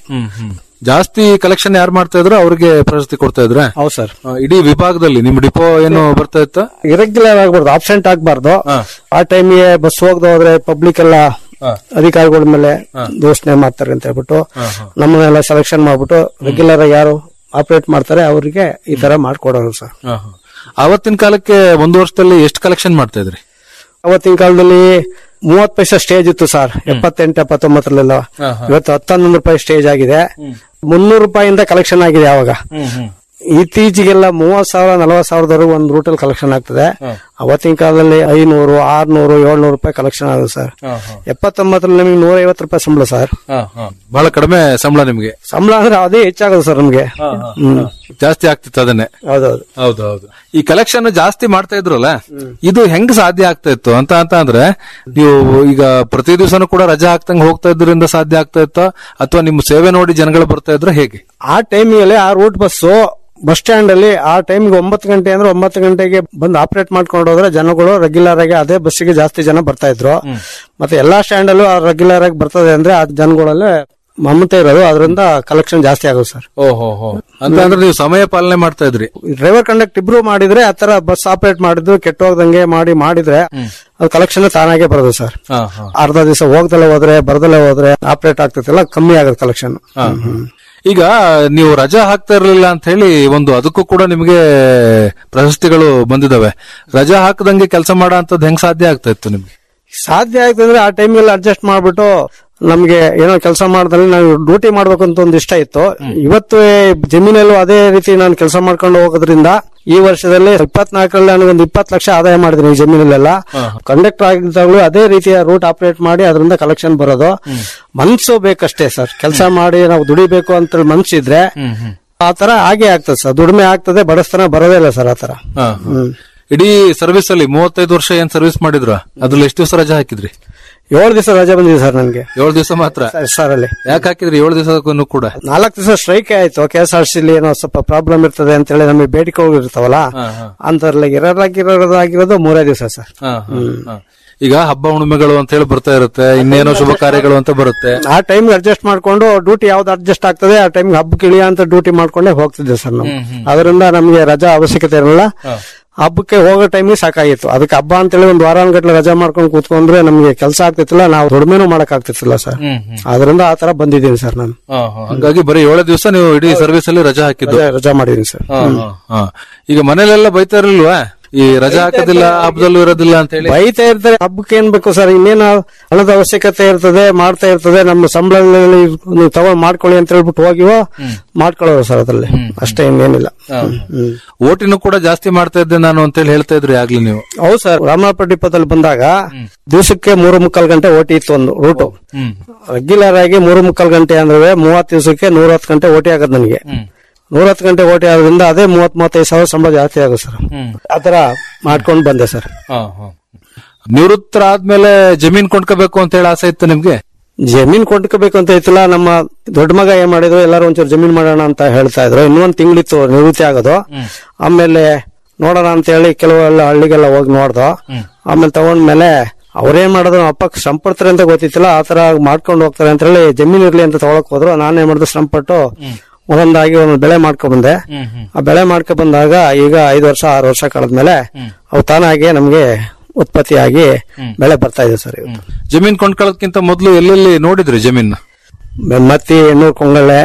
ಜಾಸ್ತಿ ಕಲೆಕ್ಷನ್ ಯಾರು ಮಾಡ್ತಾ ಇದ್ರು ಅವ್ರಿಗೆ ಪ್ರಶಸ್ತಿ ಕೊಡ್ತಾ ಇದ್ರ ಹೌದು ಸರ್ ಇಡೀ ವಿಭಾಗದಲ್ಲಿ ನಿಮ್ ಡಿಪೋ ಏನು ಬರ್ತಾ ಇತ್ತ ಇರೆಗ್ಯುಲರ್ ಆಗ್ಬಾರ್ದು ಆಬ್ಸೆಂಟ್ ಆಗ್ಬಾರ್ದು ಆ ಟೈಮಿಗೆ ಬಸ್ ಹೋಗದೆ ಹೋದ್ರೆ ಪಬ್ಲಿಕ್ ಎಲ್ಲ ಅಧಿಕಾರಿಗಳ ಮೇಲೆ ದೂಷಣೆ ಮಾಡ್ತಾರೆ ಅಂತ ಹೇಳ್ಬಿಟ್ಟು ನಮ್ಮನ್ನೆಲ್ಲ ಸೆಲೆಕ್ಷನ್ ಮಾಡ್ಬಿಟ್ಟು ರೆಗ್ಯುಲರ್ ಯಾರು ಆಪರೇಟ್ ಮಾಡ್ತಾರೆ ಅವರಿಗೆ ಈ ತರ ಮಾಡ್ಕೊಡೋರು ಸರ್ ಅವತ್ತಿನ ಕಾಲಕ್ಕೆ ಒಂದು ವರ್ಷದಲ್ಲಿ ಎಷ್ಟು ಕಲೆಕ್ಷನ್ ಮಾಡ್ತಾ ಇದ್ರಿ ಅವತ್ತಿನ ಕಾಲದಲ್ಲಿ ಮೂವತ್ ಪೈಸೆ ಸ್ಟೇಜ್ ಇತ್ತು ಸರ್ ಎಪ್ಪತ್ತೆಂಟು ಎಪ್ಪತ್ತೊಂಬತ್ತರಲ್ಲೆಲ್ಲ ಇವತ್ತು ಹತ್ತೊಂದು ರೂಪಾಯಿ ಸ್ಟೇಜ್ ಆಗಿದೆ ಮುನ್ನೂರು ರೂಪಾಯಿಂದ ಕಲೆಕ್ಷನ್ ಆಗಿದೆ ಅವಾಗ ಇತ್ತೀಚೆಗೆಲ್ಲ ಮೂವತ್ ಸಾವಿರ ನಲವತ್ ಸಾವಿರದವರೆಗೂ ಒಂದು ರೂಟಲ್ಲಿ ಕಲೆಕ್ಷನ್ ಆಗ್ತದೆ ಅವತ್ತಿನ ಕಾಲದಲ್ಲಿ ಐನೂರು ಆರ್ನೂರು ಏಳ್ನೂರು ರೂಪಾಯಿ ಕಲೆಕ್ಷನ್ ಆಗುತ್ತೆ ಸರ್ ಎಪ್ಪತ್ತೊಂಬತ್ತರಲ್ಲಿ ನಿಮಗೆ ನೂರ ಐವತ್ತು ರೂಪಾಯಿ ಸಂಬಳ ಸರ್ ಬಹಳ ಕಡಿಮೆ ಸಂಬಳ ನಿಮ್ಗೆ ಸಂಬಳ ಅಂದ್ರೆ ಅದೇ ಹೆಚ್ಚಾಗೋದು ಸರ್ ನಮ್ಗೆ ಹ್ಮ್ ಜಾಸ್ತಿ ಆಗ್ತಿತ್ತು ಅದನ್ನೇ ಹೌದೌದು ಹೌದೌದು ಈ ಕಲೆಕ್ಷನ್ ಜಾಸ್ತಿ ಮಾಡ್ತಾ ಇದ್ರಲ್ಲ ಇದು ಹೆಂಗ್ ಸಾಧ್ಯ ಆಗ್ತಾ ಇತ್ತು ಅಂತ ಅಂತ ಅಂದ್ರೆ ನೀವು ಈಗ ಪ್ರತಿ ದಿವಸನೂ ಕೂಡ ರಜಾ ಹಾಕ್ತಂಗ್ ಹೋಗ್ತಾ ಇದ್ರಿಂದ ಸಾಧ್ಯ ಆಗ್ತಾ ಇತ್ತ ಅಥವಾ ನಿಮ್ಮ ಸೇವೆ ನೋಡಿ ಜನಗಳು ಬರ್ತಾ ಇದ್ರ ಹೇಗೆ ಆ ಟೈಮಿಗೆ ಆ ರೂಟ್ ಬಸ್ಸು ಬಸ್ ಸ್ಟ್ಯಾಂಡ್ ಅಲ್ಲಿ ಆ ಟೈಮ್ಗೆ ಒಂಬತ್ತು ಗಂಟೆ ಅಂದ್ರೆ ಒಂಬತ್ತು ಗಂಟೆಗೆ ಬಂದು ಆಪರೇಟ್ ಮಾಡ್ಕೊಂಡು ಹೋದ್ರೆ ಜನಗಳು ರೆಗ್ಯುಲರ್ ಆಗಿ ಅದೇ ಬಸ್ಸಿಗೆ ಜಾಸ್ತಿ ಜನ ಬರ್ತಾ ಇದ್ರು ಮತ್ತೆ ಎಲ್ಲಾ ಸ್ಟ್ಯಾಂಡ್ ಅಲ್ಲೂ ರೆಗ್ಯುಲರ್ ಆಗಿ ಬರ್ತದೆ ಅಂದ್ರೆ ಆ ಜನಗಳಲ್ಲೇ ಮಮತೆ ಇರೋದು ಅದರಿಂದ ಕಲೆಕ್ಷನ್ ಜಾಸ್ತಿ ಆಗೋದು ಸರ್ ಓಹೋ ಅಂತ ಅಂದ್ರೆ ನೀವು ಸಮಯ ಪಾಲನೆ ಮಾಡ್ತಾ ಇದ್ರಿ ಡ್ರೈವರ್ ಕಂಡಕ್ಟ್ ಇಬ್ರು ಮಾಡಿದ್ರೆ ಆತರ ಬಸ್ ಆಪರೇಟ್ ಮಾಡಿದ್ದು ಕೆಟ್ಟೋಗ್ದಂಗೆ ಮಾಡಿ ಮಾಡಿದ್ರೆ ಅದು ಕಲೆಕ್ಷನ್ ತಾನಾಗೆ ಬರೋದು ಸರ್ ಅರ್ಧ ದಿವಸ ಹೋಗ್ದಲ್ಲೇ ಹೋದ್ರೆ ಬರ್ದಲ್ಲೇ ಹೋದ್ರೆ ಆಪರೇಟ್ ಆಗ್ತೈತಲ್ಲ ಕಮ್ಮಿ ಆಗೋದು ಕಲೆಕ್ಷನ್ ಈಗ ನೀವು ರಜಾ ಹಾಕ್ತಾ ಇರ್ಲಿಲ್ಲ ಅಂತ ಹೇಳಿ ಒಂದು ಅದಕ್ಕೂ ಕೂಡ ನಿಮಗೆ ಪ್ರಶಸ್ತಿಗಳು ಬಂದಿದಾವೆ ರಜಾ ಹಾಕದಂಗೆ ಕೆಲಸ ಮಾಡೋ ಅಂತದ್ ಹೆಂಗ್ ಸಾಧ್ಯ ಆಗ್ತಾ ಇತ್ತು ನಿಮ್ಗೆ ಸಾಧ್ಯ ಆಯ್ತು ಅಂದ್ರೆ ಆ ಟೈಮ್ಗೆಲ್ಲ ಅಡ್ಜಸ್ಟ್ ಮಾಡ್ಬಿಟ್ಟು ನಮ್ಗೆ ಏನೋ ಕೆಲಸ ಮಾಡಿದ್ರೆ ನಾವು ಡ್ಯೂಟಿ ಮಾಡ್ಬೇಕು ಅಂತ ಒಂದು ಇಷ್ಟ ಇತ್ತು ಇವತ್ತು ಜಮೀನಲ್ಲೂ ಅದೇ ರೀತಿ ನಾನು ಕೆಲಸ ಮಾಡ್ಕೊಂಡು ಹೋಗೋದ್ರಿಂದ ಈ ವರ್ಷದಲ್ಲಿ ಇಪ್ಪತ್ನಾಲ್ಕರಲ್ಲಿ ನನಗೊಂದು ಇಪ್ಪತ್ತು ಲಕ್ಷ ಆದಾಯ ಮಾಡಿದ್ದೀನಿ ಈ ಜಮೀನಲ್ಲೆಲ್ಲ ಕಂಡಕ್ಟರ್ ಆಗಿದ್ದಾಗಲೂ ಅದೇ ರೀತಿಯ ರೂಟ್ ಆಪರೇಟ್ ಮಾಡಿ ಅದರಿಂದ ಕಲೆಕ್ಷನ್ ಬರೋದು ಮನ್ಸು ಬೇಕಷ್ಟೇ ಸರ್ ಕೆಲಸ ಮಾಡಿ ನಾವು ದುಡಿಬೇಕು ಅಂತ ಮನ್ಸಿದ್ರೆ ಆ ತರ ಹಾಗೆ ಆಗ್ತದೆ ಸರ್ ದುಡಿಮೆ ಆಗ್ತದೆ ಬಡಸ್ತನ ಬರೋದೇ ಇಲ್ಲ ಸರ್ ಆತರ ಹ್ಮ್ ಇಡೀ ಸರ್ವಿಸ್ ಅಲ್ಲಿ ಮೂವತ್ತೈದು ವರ್ಷ ಏನ್ ಸರ್ವಿಸ್ ಮಾಡಿದ್ರ ಅದ್ರಲ್ಲಿ ಎಷ್ಟು ದಿವಸ ರಜಾ ಹಾಕಿದ್ರಿ ಏಳು ದಿವಸ ರಜೆ ಬಂದಿದೆ ಸರ್ ನನಗೆ ಏಳು ದಿವಸ ಮಾತ್ರ ಸರ್ ಅಲ್ಲಿ ಯಾಕೆ ಹಾಕಿದ್ರಿ ಏಳು ದಿವಸಕ್ಕೂ ಕೂಡ ನಾಲ್ಕು ದಿವಸ ಸ್ಟ್ರೈಕ್ ಆಯ್ತು ಕೆ ಎಸ್ ಆರ್ ಸಿ ಏನೋ ಸ್ವಲ್ಪ ಪ್ರಾಬ್ಲಮ್ ಇರ್ತದೆ ಅಂತ ಹೇಳಿ ನಮಗೆ ಬೇಡಿಕೆಗಳು ಇರ್ತಾವಲ್ಲ ಅಂತರ್ಲಿ ಇರೋದಾಗಿರೋದು ಮೂರೇ ದಿವಸ ಸರ್ ಹಾ, ಹಾ, ಹಾ. ಈಗ ಹಬ್ಬ ಹುಣ್ಣಿಮೆಗಳು ಅಂತ ಹೇಳಿ ಬರ್ತಾ ಇರುತ್ತೆ ಇನ್ನೇನೋ ಶುಭ ಕಾರ್ಯಗಳು ಅಂತ ಬರುತ್ತೆ ಆ ಟೈಮ್ಗೆ ಅಡ್ಜಸ್ಟ್ ಮಾಡ್ಕೊಂಡು ಡ್ಯೂಟಿ ಯಾವ್ದು ಅಡ್ಜಸ್ಟ್ ಆಗ್ತದೆ ಆ ಟೈಮ್ಗೆ ಹಬ್ಬಕ್ಕೆ ಇಳಿಯ ಅಂತ ಡ್ಯೂಟಿ ಮಾಡ್ಕೊಂಡೇ ಹೋಗ್ತಿದ್ದೆ ಸರ್ ನಾವು ಅದರಿಂದ ನಮಗೆ ರಜಾ ಅವಶ್ಯಕತೆ ಇರಲ್ಲ ಹಬ್ಬಕ್ಕೆ ಹೋಗೋ ಟೈಮಿಗೆ ಸಾಕಾಗಿತ್ತು ಅದಕ್ಕೆ ಹಬ್ಬ ಅಂತೇಳಿ ಒಂದು ವಾರಾನ್ಗಟ್ಲೆ ರಜಾ ಮಾಡ್ಕೊಂಡು ಕೂತ್ಕೊಂಡ್ರೆ ನಮ್ಗೆ ಕೆಲಸ ಆಗ್ತಿತ್ತಿಲ್ಲ ನಾವು ದುಡಿಮೆನೂ ಮಾಡಕ್ ಆಗ್ತಿತ್ತಿಲ್ಲ ಸರ್ ಅದರಿಂದ ಆ ತರ ಬಂದಿದ್ದೀನಿ ಸರ್ ನಾನು ಹಾ, ಹಾ. ಹಂಗಾಗಿ ಬರೀ ಏಳು ದಿವಸ ನೀವು ಇಡೀ ಸರ್ವಿಸ್ ಅಲ್ಲಿ ರಜಾ ಹಾಕಿದ್ದು ರಜಾ- ರಜಾ ಮಾಡಿದ್ದೀನಿ ಸರ್ ಹಾ, ಹಾ, ಹಾ. ಈಗ ಮನೇಲೆಲ್ಲ ಬೈತಾ ಇರಲಿಲ್ವಾ ಈ ರಜಾ ಹಾಕೋದಿಲ್ಲ ಹಬ್ಬದಲ್ಲೂ ಇರೋದಿಲ್ಲ ಅಂತ ಹೇಳಿ ಬೈತಾ ಇರ್ತಾರೆ ಹಬ್ಬಕ್ಕೆ ಏನ್ ಬೇಕು ಸರ್ ಇನ್ನೇನು ಹಣದ ಅವಶ್ಯಕತೆ ಇರ್ತದೆ ಮಾಡ್ತಾ ಇರ್ತದೆ ನಮ್ಮ ಸಂಬಳದಲ್ಲಿ ನೀವು ತಗೊಂಡ್ ಮಾಡ್ಕೊಳ್ಳಿ ಅಂತ ಹೇಳ್ಬಿಟ್ಟು ಹೋಗಿವೋ ಮಾಡ್ಕೊಳ್ಳೋರು ಸರ್ ಅದ್ರಲ್ಲಿ ಅಷ್ಟೇ ಇನ್ನೇನಿಲ್ಲ ಹ್ಮ್. ಓಟಿನೂ ಕೂಡ ಜಾಸ್ತಿ ಮಾಡ್ತಾ ಇದ್ದೆ ನಾನು ಅಂತ ಹೇಳಿ ಹೇಳ್ತಾ ಇದ್ರಿ ಆಗ್ಲಿ ನೀವು ಹೌದು ಸರ್ ರಾಮನಾಥಪುರ ಡಿಪೋದಲ್ಲಿ ಬಂದಾಗ ದಿವಸಕ್ಕೆ ಮೂರು ಮುಕ್ಕಾಲು ಗಂಟೆ ಓಟಿ ಇತ್ತು ಒಂದು ರೂಟು ಹ್ಮ್ ರೆಗ್ಯುಲರ್ ಆಗಿ ಮೂರು ಮುಕ್ಕಾಲು ಗಂಟೆ ಅಂದ್ರೆ ಮೂವತ್ತು ದಿವಸಕ್ಕೆ ನೂರ ಹತ್ತು ಗಂಟೆ ಓಟಿ ಆಗೋದು ನನಗೆ ನೂರ ಹತ್ತು ಗಂಟೆ ಓಟಿ ಆಗೋದ್ರಿಂದ ಅದೇ ಮೂವತ್ ಮೂವತ್ತೈದು ಸಾವಿರ ಸಂಬಳ ಜಾಸ್ತಿ ಆಗುತ್ತೆ ಸರ್ ಆತರ ಮಾಡ್ಕೊಂಡು ಬಂದೆ ಸರ್ ನಿವೃತ್ತರಾದ್ಮೇಲೆ ಜಮೀನ್ ಕೊಂಡ್ಕೋಬೇಕು ಅಂತ ಹೇಳಿ ಆಸೆ ಇತ್ತು ನಿಮ್ಗೆ ಜಮೀನ್ ಕೊಂಡ್ಕೋಬೇಕು ಅಂತ ಇತ್ತಿಲ್ಲ ನಮ್ಮ ದೊಡ್ಡ ಮಗ ಏನ್ ಮಾಡಿದ್ರು ಎಲ್ಲರೂ ಒಂಚೂರು ಜಮೀನ್ ಮಾಡೋಣ ಅಂತ ಹೇಳ್ತಾ ಇದ್ರು ಇನ್ನೊಂದ್ ತಿಂಗಳಿತ್ತು ನಿವೃತ್ತಿ ಆಗೋದು ಆಮೇಲೆ ನೋಡೋಣ ಅಂತ ಹೇಳಿ ಕೆಲವೆಲ್ಲ ಹಳ್ಳಿಗೆಲ್ಲ ಹೋಗಿ ನೋಡ್ದು ಆಮೇಲೆ ತಗೊಂಡ್ಮೇಲೆ ಅವ್ರೇನ್ ಮಾಡಿದ್ರು ನಮ್ಮ ಅಪ್ಪ ಶ್ರಮ ಪಡ್ತಾರೆ ಅಂತ ಗೊತ್ತಿತ್ತಿಲ್ಲ ಆತರ ಮಾಡ್ಕೊಂಡು ಹೋಗ್ತಾರೆ ಅಂತ ಹೇಳಿ ಜಮೀನ್ ಇರ್ಲಿ ಅಂತ ತಗೊಳಕ್ ಹೋದ್ರು ನಾನೇನ್ ಮಾಡಿದ್ರು ಶ್ರಮ ಪಟ್ಟು ಒಂದೊಂದಾಗಿ ಒಂದೊಂದು ಬೆಳೆ ಮಾಡ್ಕೊಂಡ್ ಬಂದೆ ಆ ಬೆಳೆ ಮಾಡ್ಕೊ ಬಂದಾಗ ಈಗ ಐದು ವರ್ಷ ಆರು ವರ್ಷ ಕಳೆದ್ಮೇಲೆ ಅವು ತಾನಾಗಿ ನಮ್ಗೆ ಉತ್ಪತ್ತಿಯಾಗಿ ಬೆಳೆ ಬರ್ತಾ ಇದೆ ಸರ್ ಇವತ್ತು ಜಮೀನ್ ಕೊಂಡ್ಕೊಳ್ಳೋದಕ್ಕಿಂತ ಮೊದಲು ಎಲ್ಲೆಲ್ಲಿ ನೋಡಿದ್ರಿ ಜಮೀನ್ ಬೆಮ್ಮತ್ತಿ ಎಣ್ಣೂರು ಕೊಂಗಳೆ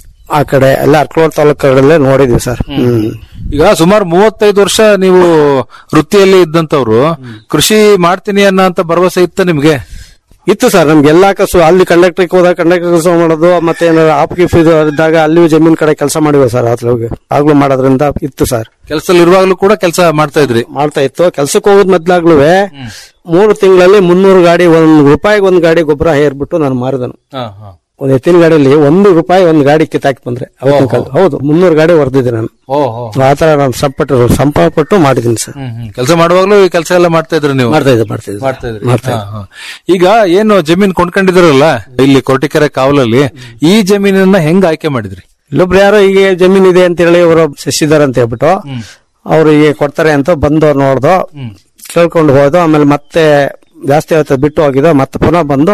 ಆ ಕಡೆ ಎಲ್ಲ ಅರ್ಕಲೂರು ತಾಲೂಕುಗಳಲ್ಲೇ ನೋಡಿದ್ವಿ ಸರ್ ಹ್ಮ್ ಈಗ ಸುಮಾರು ಮೂವತ್ತೈದು ವರ್ಷ ನೀವು ವೃತ್ತಿಯಲ್ಲಿ ಇದ್ದಂತವ್ರು ಕೃಷಿ ಮಾಡ್ತೀನಿ ಅನ್ನೋ ಅಂತ ಭರವಸೆ ಇತ್ತ ನಿಮ್ಗೆ ಇತ್ತು ಸರ್ ನಮ್ಗೆ ಎಲ್ಲಾ ಕಸು ಅಲ್ಲಿ ಕಂಡಕ್ಟರ್ ಹೋದಾಗ ಕಂಡಕ್ಟರ್ ಕೆಲಸ ಮಾಡೋದು ಮತ್ತೆ ಏನಾದ್ರು ಆಪ್ ಗಿಫ್ ಇದು ಇದ್ದಾಗ ಅಲ್ಲಿ ಜಮೀನ್ ಕಡೆ ಕೆಲಸ ಮಾಡಿವೆ ಸರ್ ಅದ್ರೊಳಗೆ ಆಗ್ಲೂ ಮಾಡೋದ್ರಿಂದ ಇತ್ತು ಸರ್ ಕೆಲಸದಲ್ಲಿ ಇರುವಾಗ್ಲೂ ಕೂಡ ಕೆಲಸ ಮಾಡ್ತಾ ಇದ್ರಿ ಮಾಡ್ತಾ ಇತ್ತು ಕೆಲ್ಸಕ್ಕೆ ಹೋಗೋದ್ ಮೊದ್ಲಾಗ್ಲೂ ಮೂರು ತಿಂಗಳಲ್ಲಿ ಮುನ್ನೂರು ಗಾಡಿ ಒಂದ್ ರೂಪಾಯಿಗೆ ಒಂದ್ ಗಾಡಿ ಗೊಬ್ಬರ ಹೇರ್ಬಿಟ್ಟು ನಾನು ಮಾರಿದನು ಒಂದ್ ಎತ್ತಿನ ಗಾಡಿಯಲ್ಲಿ ಒಂದು ರೂಪಾಯಿ ಒಂದ್ ಗಾಡಿ ಕಿತ್ತಾಕಿ ಬಂದ್ರೆ ಅವತ್ತಿನ ಕಾಲ ಹೌದು ಮುನ್ನೂರು ಗಾಡಿ ಹೊಡೆದಿದ್ದೆ ನಾನು ಆತರ ನಾನು ಸಂಪಟ್ಟು ಸಂಪಟ್ಟು ಮಾಡಿದ್ದೀನಿ ಸರ್ ಕೆಲಸ ಮಾಡುವಾಗ್ಲೂ ಈ ಕೆಲಸ ಎಲ್ಲ ಮಾಡ್ತಾ ಇದ್ರಿ ನೀವು ಮಾಡ್ತಾ ಇದ್ದೆ ಮಾಡ್ತಾ ಇದ್ದೆ ಮಾಡ್ತಾ ಇದ್ರಿ ಮಾಡ್ತಾ ಹಾ, ಹಾ. ಈಗ ಏನು ಜಮೀನ್ ಕೊಂಡ್ಕೊಂಡಿದ್ರಲ್ಲ ಇಲ್ಲಿ ಕೊರಟಿಕೆರೆ ಕಾವಲಲ್ಲಿ ಈ ಜಮೀನನ್ನ ಹೆಂಗ್ ಆಯ್ಕೆ ಮಾಡಿದ್ರಿ ಇಲ್ಲೊಬ್ರು ಯಾರೋ ಈಗ ಜಮೀನ್ ಇದೆ ಅಂತ ಹೇಳಿ ಇವರು ಶಶಿಧರ್ ಅಂತ ಹೇಳ್ಬಿಟ್ಟು ಅವ್ರು ಈಗ ಕೊಡ್ತಾರೆ ಅಂತ ಬಂದು ನೋಡ್ದು ಕೇಳ್ಕೊಂಡು ಹೋದು ಆಮೇಲೆ ಮತ್ತೆ ಜಾಸ್ತಿ ಆಯ್ತು ಬಿಟ್ಟು ಹೋಗಿದ್ದು ಮತ್ತೆ ಪುನಃ ಬಂದು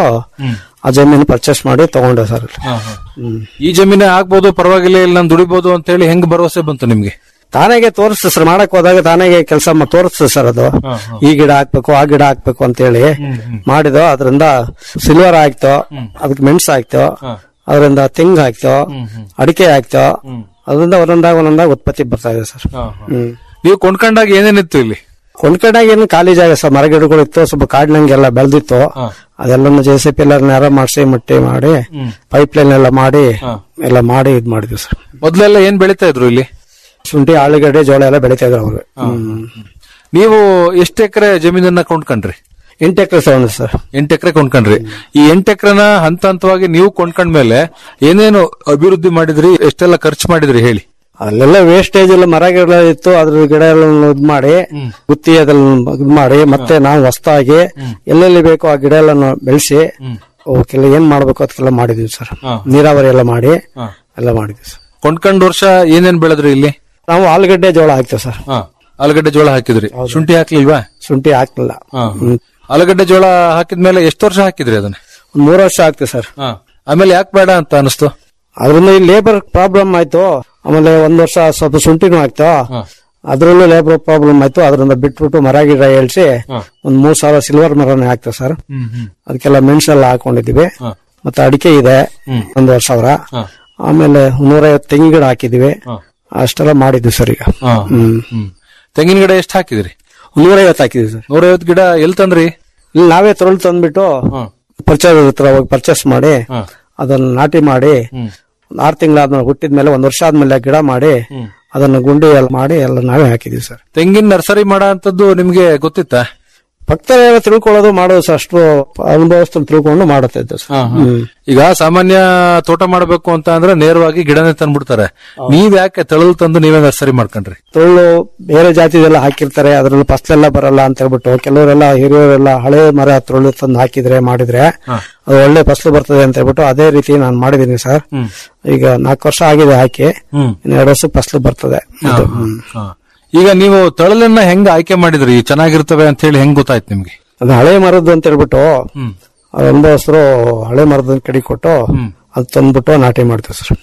ಆ ಜಮೀನು ಪರ್ಚೇಸ್ ಮಾಡಿ ತಗೊಂಡೆ ಸರ್ ಹ್ಮ್ ಈ ಜಮೀನೇ ಆಗ್ಬೋದು ಪರವಾಗಿಲ್ಲ ಇಲ್ಲಿ ನಾನು ದುಡಿಬಹುದು ಅಂತ ಹೇಳಿ ಹೆಂಗ್ ಭರವಸೆ ಬಂತು ನಿಮ್ಗೆ ತಾನಾಗೆ ತೋರಿಸ್ತು ಸರ್ ಮಾಡಕ್ ಹೋದಾಗ ತಾನಾಗೆ ಕೆಲಸ ತೋರಿಸ್ತು ಸರ್ ಅದು ಈ ಗಿಡ ಹಾಕ್ಬೇಕು ಆ ಗಿಡ ಹಾಕ್ಬೇಕು ಅಂತ ಹೇಳಿ ಮಾಡಿದ ಅದರಿಂದ ಸಿಲ್ವರ್ ಆಯ್ತು ಅದಕ್ಕೆ ಮೆಣಸು ಆಯ್ತು ಅದರಿಂದ ತೆಂಗು ಆಯ್ತು ಅಡಿಕೆ ಆಯ್ತು ಅದರಿಂದ ಒಂದೊಂದಾಗ ಒಂದೊಂದಾಗ ಉತ್ಪತ್ತಿ ಬರ್ತಾ ಇದೆ ಸರ್ ಹ್ಮ್ ನೀವು ಕೊಂಡ್ಕೊಂಡಾಗ ಏನೇನಿತ್ತು ಇಲ್ಲಿ ಕೊಂಡ್ಕಂಡಾಗ ಏನು ಖಾಲಿ ಜಾಗ ಸರ್ ಮರಗಿಡಗಳು ಇತ್ತು ಸ್ವಲ್ಪ ಕಾಡ್ನಂಗೆಲ್ಲ ಬೆಳೆದಿತ್ತು ಅದೆಲ್ಲನು ಜೆ ಸಿ ಪಿ ಎಲ್ಲ ನೇರ ಮಾಡಿಸಿ ಮಟ್ಟಿ ಮಾಡಿ ಪೈಪ್ ಲೈನ್ ಎಲ್ಲ ಮಾಡಿ ಎಲ್ಲ ಮಾಡಿ ಇದ್ ಮಾಡಿದ್ವಿ ಸರ್ ಮೊದ್ಲೆಲ್ಲ ಏನ್ ಬೆಳಿತಾ ಇದ್ರು ಇಲ್ಲಿ ಶುಂಠಿ ಆಲೂಗಡ್ಡೆ ಜೋಳ ಎಲ್ಲ ಬೆಳಿತಾ ಇದ್ರು ಅವ್ರಿಗೆ ಹ್ಮ್ ನೀವು ಎಷ್ಟು ಎಕರೆ ಜಮೀನನ್ನ ಕೊಂಡ್ಕೊಂಡ್ರಿ ಎಂಟು ಎಕರೆ ತಗೊಂಡ್ರಿ ಸರ್ ಎಂಟು ಎಕರೆ ಕೊಂಡ್ಕೊಂಡ್ರಿ ಈ ಎಂಟು ಎಕರೆನ ಹಂತ ಹಂತವಾಗಿ ನೀವು ಕೊಂಡ್ಕೊಂಡ್ಮೇಲೆ ಏನೇನು ಅಭಿವೃದ್ಧಿ ಮಾಡಿದ್ರಿ ಎಷ್ಟೆಲ್ಲ ಖರ್ಚು ಮಾಡಿದ್ರಿ ಹೇಳಿ ಅಲ್ಲೆಲ್ಲ ವೇಸ್ಟೇಜ್ ಎಲ್ಲ ಮರ ಗಿಡ ಇತ್ತು ಅದ್ರ ಗಿಡ ಎಲ್ಲ ಇದ್ ಮಾಡಿ ಗುತ್ತಿ ಅದನ್ನ ಇದ್ ಮಾಡಿ ಮತ್ತೆ ನಾವು ಹೊಸದಾಗಿ ಎಲ್ಲೆಲ್ಲಿ ಬೇಕೋ ಆ ಗಿಡ ಎಲ್ಲ ಬೆಳೆಸಿ ಅವಕ್ಕೆಲ್ಲ ಏನ್ ಮಾಡ್ಬೇಕು ಅದಕ್ಕೆಲ್ಲ ಮಾಡಿದೀವಿ ಸರ್ ನೀರಾವರಿ ಎಲ್ಲ ಮಾಡಿ ಎಲ್ಲ ಮಾಡಿದ್ವಿ ಸರ್ ಕೊಂಡ್ಕೊಂಡ್ ವರ್ಷ ಏನೇನ್ ಬೆಳೆದ್ರಿ ಇಲ್ಲಿ ನಾವು ಆಲೂಗಡ್ಡೆ ಜೋಳ ಹಾಕ್ತೇವೆ ಸರ್ ಆಲೂಗಡ್ಡೆ ಜೋಳ ಹಾಕಿದ್ರಿ ಶುಂಠಿ ಹಾಕ್ಲಿಲ್ವಾ ಶುಂಠಿ ಹಾಕ್ಲಿಲ್ಲ ಹ್ಮ್. ಆಲೂಗಡ್ಡೆ ಜೋಳ ಹಾಕಿದ್ಮೇಲೆ ಎಷ್ಟು ವರ್ಷ ಹಾಕಿದ್ರಿ ಅದನ್ನ ಒಂದ್ ಮೂರು ವರ್ಷ ಆಗ್ತದೆ ಸರ್ ಆಮೇಲೆ ಯಾಕೆ ಬೇಡ ಅಂತ ಅನಿಸ್ತು ಅದ್ರಿಂದ ಈ ಲೇಬರ್ ಪ್ರಾಬ್ಲಮ್ ಆಯ್ತು ಆಮೇಲೆ ಒಂದ್ ವರ್ಷ ಸ್ವಲ್ಪ ಶುಂಠಿನೂ ಆಯ್ತು ಅದ್ರಲ್ಲೂ ಲೇಬರ್ ಪ್ರಾಬ್ಲಮ್ ಆಯ್ತು ಅದರಿಂದ ಬಿಟ್ಬಿಟ್ಟು ಮರ ಗಿಡ ಏಳ್ಸಿ ಒಂದ್ ಮೂರ್ ಸಾವಿರ ಸಿಲ್ವರ್ ಮರನೇ ಹಾಕ್ತೇವೆ ಸರ್ ಅದಕ್ಕೆಲ್ಲ ಮೆಣಸೆಲ್ಲ ಹಾಕೊಂಡಿದೀವಿ ಮತ್ತೆ ಅಡಿಕೆ ಇದೆ ಒಂದೂವರೆ ಸಾವಿರ ಆಮೇಲೆ ನೂರೈವತ್ತು ತೆಂಗಿನ ಗಿಡ ಹಾಕಿದೀವಿ ಅಷ್ಟೆಲ್ಲ ಮಾಡಿದ್ವಿ ಸರ್ ಈಗ ಹ್ಮ್ ತೆಂಗಿನ ಗಿಡ ಎಷ್ಟು ಹಾಕಿದ್ರಿ ನೂರೈವತ್ತು ಹಾಕಿದ್ವಿ ಸರ್ ನೂರೈವತ್ತು ಗಿಡ ಎಲ್ಲಿ ತಂದ್ರಿ ಇಲ್ಲಿ ನಾವೇ ತೊರಳು ತಂದ್ಬಿಟ್ಟು ಪರ್ಚೇಸ್ ಹತ್ರ ಹೋಗಿ ಪರ್ಚೇಸ್ ಮಾಡಿ ಅದನ್ನ ನಾಟಿ ಮಾಡಿ ಒಂದ್ ಆರು ತಿಂಗಳಾದ್ಮೇಲೆ ಹುಟ್ಟಿದ್ಮೇಲೆ ಒಂದ್ ವರ್ಷ ಆದ್ಮೇಲೆ ಗಿಡ ಮಾಡಿ ಅದನ್ನ ಗುಂಡಿ ಎಲ್ಲ ಮಾಡಿ ಎಲ್ಲ ನಾವೇ ಹಾಕಿದೀವಿ ಸರ್ ತೆಂಗಿನ ನರ್ಸರಿ ಮಾಡೋ ಅಂತದ್ದು ನಿಮ್ಗೆ ಗೊತ್ತಿತ್ತಾ ಭಕ್ತರೆಲ್ಲ ತಿಳ್ಕೊಳ್ಳೋದು ಮಾಡೋದು ಸರ್ ಅಷ್ಟು ಅನುಭವಸ್ತು ತಿಳ್ಕೊಂಡು ಮಾಡುತ್ತೆ ಇದು ಸರ್. ಹ್ಮ್. ಈಗ ಸಾಮಾನ್ಯ ತೋಟ ಮಾಡಬೇಕು ಅಂತ ಅಂದ್ರೆ ನೇರವಾಗಿ ಗಿಡನೇ ತಂದ್ಬಿಡ್ತಾರೆ ನೀವ್ ಯಾಕೆ ತಳಲ್ ತಂದು ನೀವೇ ನರ್ಸರಿ ಮಾಡ್ಕೊಂಡ್ರಿ ತೊಳ್ಳು ಬೇರೆ ಜಾತಿದೆಲ್ಲ ಹಾಕಿರ್ತಾರೆ ಅದ್ರಲ್ಲಿ ಫಸಲೆಲ್ಲ ಬರಲ್ಲ ಅಂತ ಹೇಳ್ಬಿಟ್ಟು ಕೆಲವರೆಲ್ಲ ಹಿರಿಯರೆಲ್ಲ ಹಳೆ ಮರ ತೊಳ್ಳು ತಂದು ಹಾಕಿದ್ರೆ ಮಾಡಿದ್ರೆ ಅದು ಒಳ್ಳೆ ಫಸಲು ಬರ್ತದೆ ಅಂತ ಹೇಳ್ಬಿಟ್ಟು ಅದೇ ರೀತಿ ನಾನು ಮಾಡಿದೀನಿ ಸರ್ ಈಗ ನಾಲ್ಕು ವರ್ಷ ಆಗಿದೆ ಹಾಕಿ ಇನ್ನು ಎರಡು ವರ್ಷ ಫಸಲು ಬರ್ತದೆ ಇದು, ಹ್ಮ್. ಈಗ ನೀವು ತಳಲನ್ನ ಹೆಂಗ್ ಆಯ್ಕೆ ಮಾಡಿದ್ರಿ ಚೆನ್ನಾಗಿರ್ತವೆ ಅಂತ ಹೇಳಿ ಹೆಂಗ್ ಗೊತ್ತಾಯ್ತು ನಿಮ್ಗೆ ಅದು ಹಳೆ ಮರದ್ದು ಅಂತ ಹೇಳ್ಬಿಟ್ಟು ಅವ್ರ ಅನುಭವಸ್ಥರು ಹಳೆ ಮರದ ಕಡೆ ಕೊಟ್ಟು ಅದು ತಂದ್ಬಿಟ್ಟು ನಾಟಿ ಮಾಡ್ತೀವಿ ಸರ್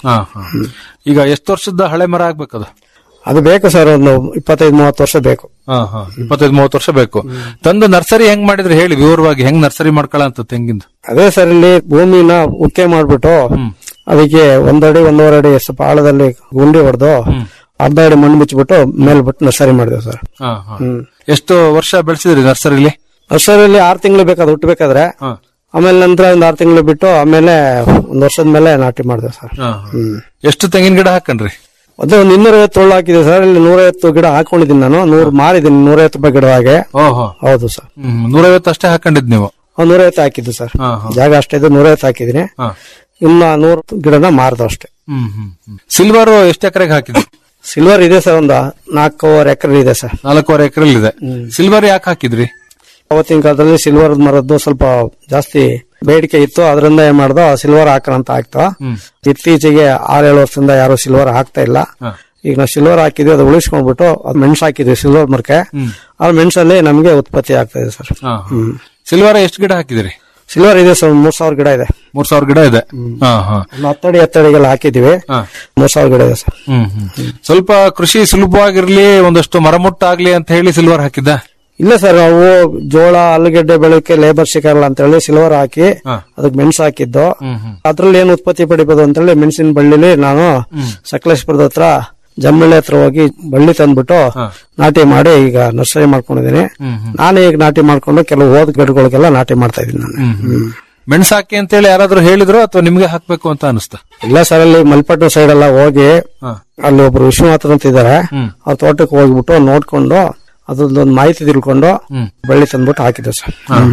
ಈಗ ಎಷ್ಟು ವರ್ಷದ ಹಳೆ ಮರ ಆಗ್ಬೇಕದು ಅದು ಬೇಕು ಸರ್ ಒಂದು ಇಪ್ಪತ್ತೈದು ಮೂವತ್ತು ವರ್ಷ ಬೇಕು ಇಪ್ಪತ್ತೈದು ಮೂವತ್ತು ವರ್ಷ ಬೇಕು ತಂದು ನರ್ಸರಿ ಹೆಂಗ್ ಮಾಡಿದ್ರಿ ಹೇಳಿ ವಿವರವಾಗಿ ಹೆಂಗ್ ನರ್ಸರಿ ಮಾಡ್ಕೊಳ್ಳ ಅಂತ ತೆಂಗಿಂದು ಅದೇ ಸರ್ ಇಲ್ಲಿ ಭೂಮಿನ ಉಕ್ಕೆ ಮಾಡ್ಬಿಟ್ಟು ಅದಕ್ಕೆ ಒಂದಡಿ ಒಂದೂವರೆ ಅಡಿ ಸ್ವಲ್ಪ ಆಳದಲ್ಲಿ ಗುಂಡಿ ಹೊಡೆದು ಅರ್ಧ ಅಡಿ ಮಣ್ಣು ಮುಚ್ಚಿಬಿಟ್ಟು ಮೇಲೆ ಬಿಟ್ಟು ನರ್ಸರಿ ಮಾಡಿದೆ ಸರ್ ಹಾ, ಹಾ. ಹ್ಮ್ ಎಷ್ಟು ವರ್ಷ ಬೆಳೆಸಿದ್ರಿ ನರ್ಸರಿಲಿ ನರ್ಸರಿಯಲ್ಲಿ ಆರು ತಿಂಗಳು ಬೇಕಾದ್ರೆ ಹುಟ್ಟಬೇಕಾದ್ರೆ ಆಮೇಲೆ ನಂತರ ಒಂದ್ ಆರು ತಿಂಗಳು ಬಿಟ್ಟು ಆಮೇಲೆ ಒಂದ್ ವರ್ಷದ ಮೇಲೆ ನಾಟಿ ಮಾಡಿದೆ ಸರ್ ಹ್ಮ್ ಎಷ್ಟು ತೆಂಗಿನ ಗಿಡ ಹಾಕಣ್ರಿ ಅದೇ ಒಂದು ಇನ್ನೂರೈವತ್ತು ತೊಳ್ಳು ಹಾಕಿದೆ ಸರ್ ಇಲ್ಲಿ ನೂರೈವತ್ತು ಗಿಡ ಹಾಕೊಂಡಿದ್ದೀನಿ ನಾನು ನೂರು ಮಾರಿದ್ದೀನಿ ನೂರೈವತ್ತು ರೂಪಾಯಿ ಗಿಡ ಹಾಗೆ ಓಹೋ ಹೌದು ಸರ್ ಹ್ಮ್ ನೂರೈವತ್ತು ಅಷ್ಟೇ ಹಾಕೊಂಡಿದ್ ನೀವು ಒಂದ್ ನೂರೈವತ್ತು ಹಾಕಿದ್ದು ಸರ್ ಹಾ, ಹಾ. ಜಾಗ ಅಷ್ಟೇ ಇದೆ ನೂರೈವತ್ತು ಹಾಕಿದ್ದೀನಿ ಹಾ. ಇನ್ನ ನೂರು ಗಿಡನ ಮಾರ್ದು ಅಷ್ಟೇ ಹ್ಮ್ ಹ್ಮ್ ಸಿಲ್ವರ್ ಎಷ್ಟು ಎಕರೆಗೆ ಹಾಕಿದ್ರಿ ಸಿಲ್ವರ್ ಇದೆ ಸರ್ ಒಂದು ನಾಲ್ಕೂವರೆ ಎಕರೆ ಇದೆ ಸರ್ ನಾಲ್ಕೂವರೆ ಎಕರೆ ಇದೆ ಸಿಲ್ವರ್ ಯಾಕೆ ಹಾಕಿದ್ರಿ ಅವತ್ತಿನ ಕಾಲದಲ್ಲಿ ಸಿಲ್ವರ್ ಮರದ್ದು ಸ್ವಲ್ಪ ಜಾಸ್ತಿ ಬೇಡಿಕೆ ಇತ್ತು ಅದರಿಂದ ಏನ್ ಮಾಡ್ದೋ ಸಿಲ್ವರ್ ಹಾಕೋಣ ಅಂತ ಆಗ್ತಾ ಇತ್ತೀಚೆಗೆ ಆರೇಳು ವರ್ಷದಿಂದ ಯಾರು ಸಿಲ್ವರ್ ಹಾಕ್ತಾ ಇಲ್ಲ ಈಗ ನಾವು ಸಿಲ್ವರ್ ಹಾಕಿದ್ವಿ ಅದು ಉಳಿಸ್ಕೊಂಡ್ಬಿಟ್ಟು ಅದು ಮೆಣಸು ಹಾಕಿದ್ವಿ ಸಿಲ್ವರ್ ಮರಕ್ಕೆ ಆ ಮೆಣಸಲ್ಲಿ ನಮಗೆ ಉತ್ಪತ್ತಿ ಆಗ್ತಾ ಇದೆ ಸರ್ ಹ್ಮ್ ಸಿಲ್ವರ್ ಎಷ್ಟು ಗಿಡ ಹಾಕಿದಿರಿ ಸಿಲ್ವರ್ ಇದೆ ಸರ್ ಮೂರ್ ಸಾವಿರ ಗಿಡ ಇದೆ ಮೂರ್ ಸಾವಿರ ಗಿಡ ಇದೆ ಹಾ ಹಾ ಒಂದು ಹತ್ತಡಿ ಹತ್ತಡಿಗೆಲ್ಲ ಹಾಕಿದೀವಿ ಮೂರ್ ಸಾವಿರ ಗಿಡ ಇದೆ ಸರ್ ಹ್ಮ್ ಹ್ಮ್ ಸ್ವಲ್ಪ ಕೃಷಿ ಸುಲಭವಾಗಿರ್ಲಿ ಒಂದಷ್ಟು ಮರಮುಟ್ಟಾಗ್ಲಿ ಅಂತ ಹೇಳಿ ಸಿಲ್ವರ್ ಹಾಕಿದ್ದ ಇಲ್ಲ ಸರ್ ನಾವು ಜೋಳ ಆಲೂಗೆಡ್ಡೆ ಬೆಳಕ್ಕೆ ಲೇಬರ್ ಸಿಗಲ್ಲ ಅಂತ ಹೇಳಿ ಸಿಲ್ವರ್ ಹಾಕಿ ಅದಕ್ಕೆ ಮೆಣಸು ಹಾಕಿದ್ದು ಅದ್ರಲ್ಲಿ ಏನು ಉತ್ಪತ್ತಿ ಪಡಿಬೋದು ಅಂತ ಹೇಳಿ ಮೆಣಸಿನ ಬಳ್ಳಿಲಿ ನಾನು ಸಕಲೇಶ್ಪುರದ ಹತ್ರ ಜಮ್ಮಳ್ಳಿ ಹತ್ರ ಹೋಗಿ ಬಳ್ಳಿ ತಂದ್ಬಿಟ್ಟು ನಾಟಿ ಮಾಡಿ ಈಗ ನರ್ಸರಿ ಮಾಡ್ಕೊಂಡಿದ್ದೀನಿ ನಾನೇ ಈಗ ನಾಟಿ ಮಾಡ್ಕೊಂಡು ಕೆಲವು ಓದ್ ಗಿಡಗಳಿಗೆಲ್ಲ ನಾಟಿ ಮಾಡ್ತಾ ಇದ್ದೀನಿ ನಾನು ಹ್ಮ್. ಮೆಣಸು ಹಾಕಿ ಅಂತ ಹೇಳಿ ಯಾರಾದ್ರೂ ಹೇಳಿದ್ರು ಅಥವಾ ನಿಮ್ಗೆ ಹಾಕ್ಬೇಕು ಅಂತ ಅನಿಸ್ತಾ ಇಲ್ಲ ಸರ್ ಅಲ್ಲಿ ಮಲ್ಪಟ್ಟು ಸೈಡ್ ಎಲ್ಲ ಹೋಗಿ ಅಲ್ಲಿ ಒಬ್ರು ವಿಶ್ವನಾಥ್ ಅಂತ ಇದ್ದಾರೆ ಅವ್ರ ತೋಟಕ್ಕೆ ಹೋಗ್ಬಿಟ್ಟು ನೋಡ್ಕೊಂಡು ಅದ್ರದ್ದೊಂದು ಮಾಹಿತಿ ತಿಳ್ಕೊಂಡು ಬಳ್ಳಿ ತಂದ್ಬಿಟ್ಟು ಹಾಕಿದ್ದೆ ಸರ್ ಹ್ಮ್.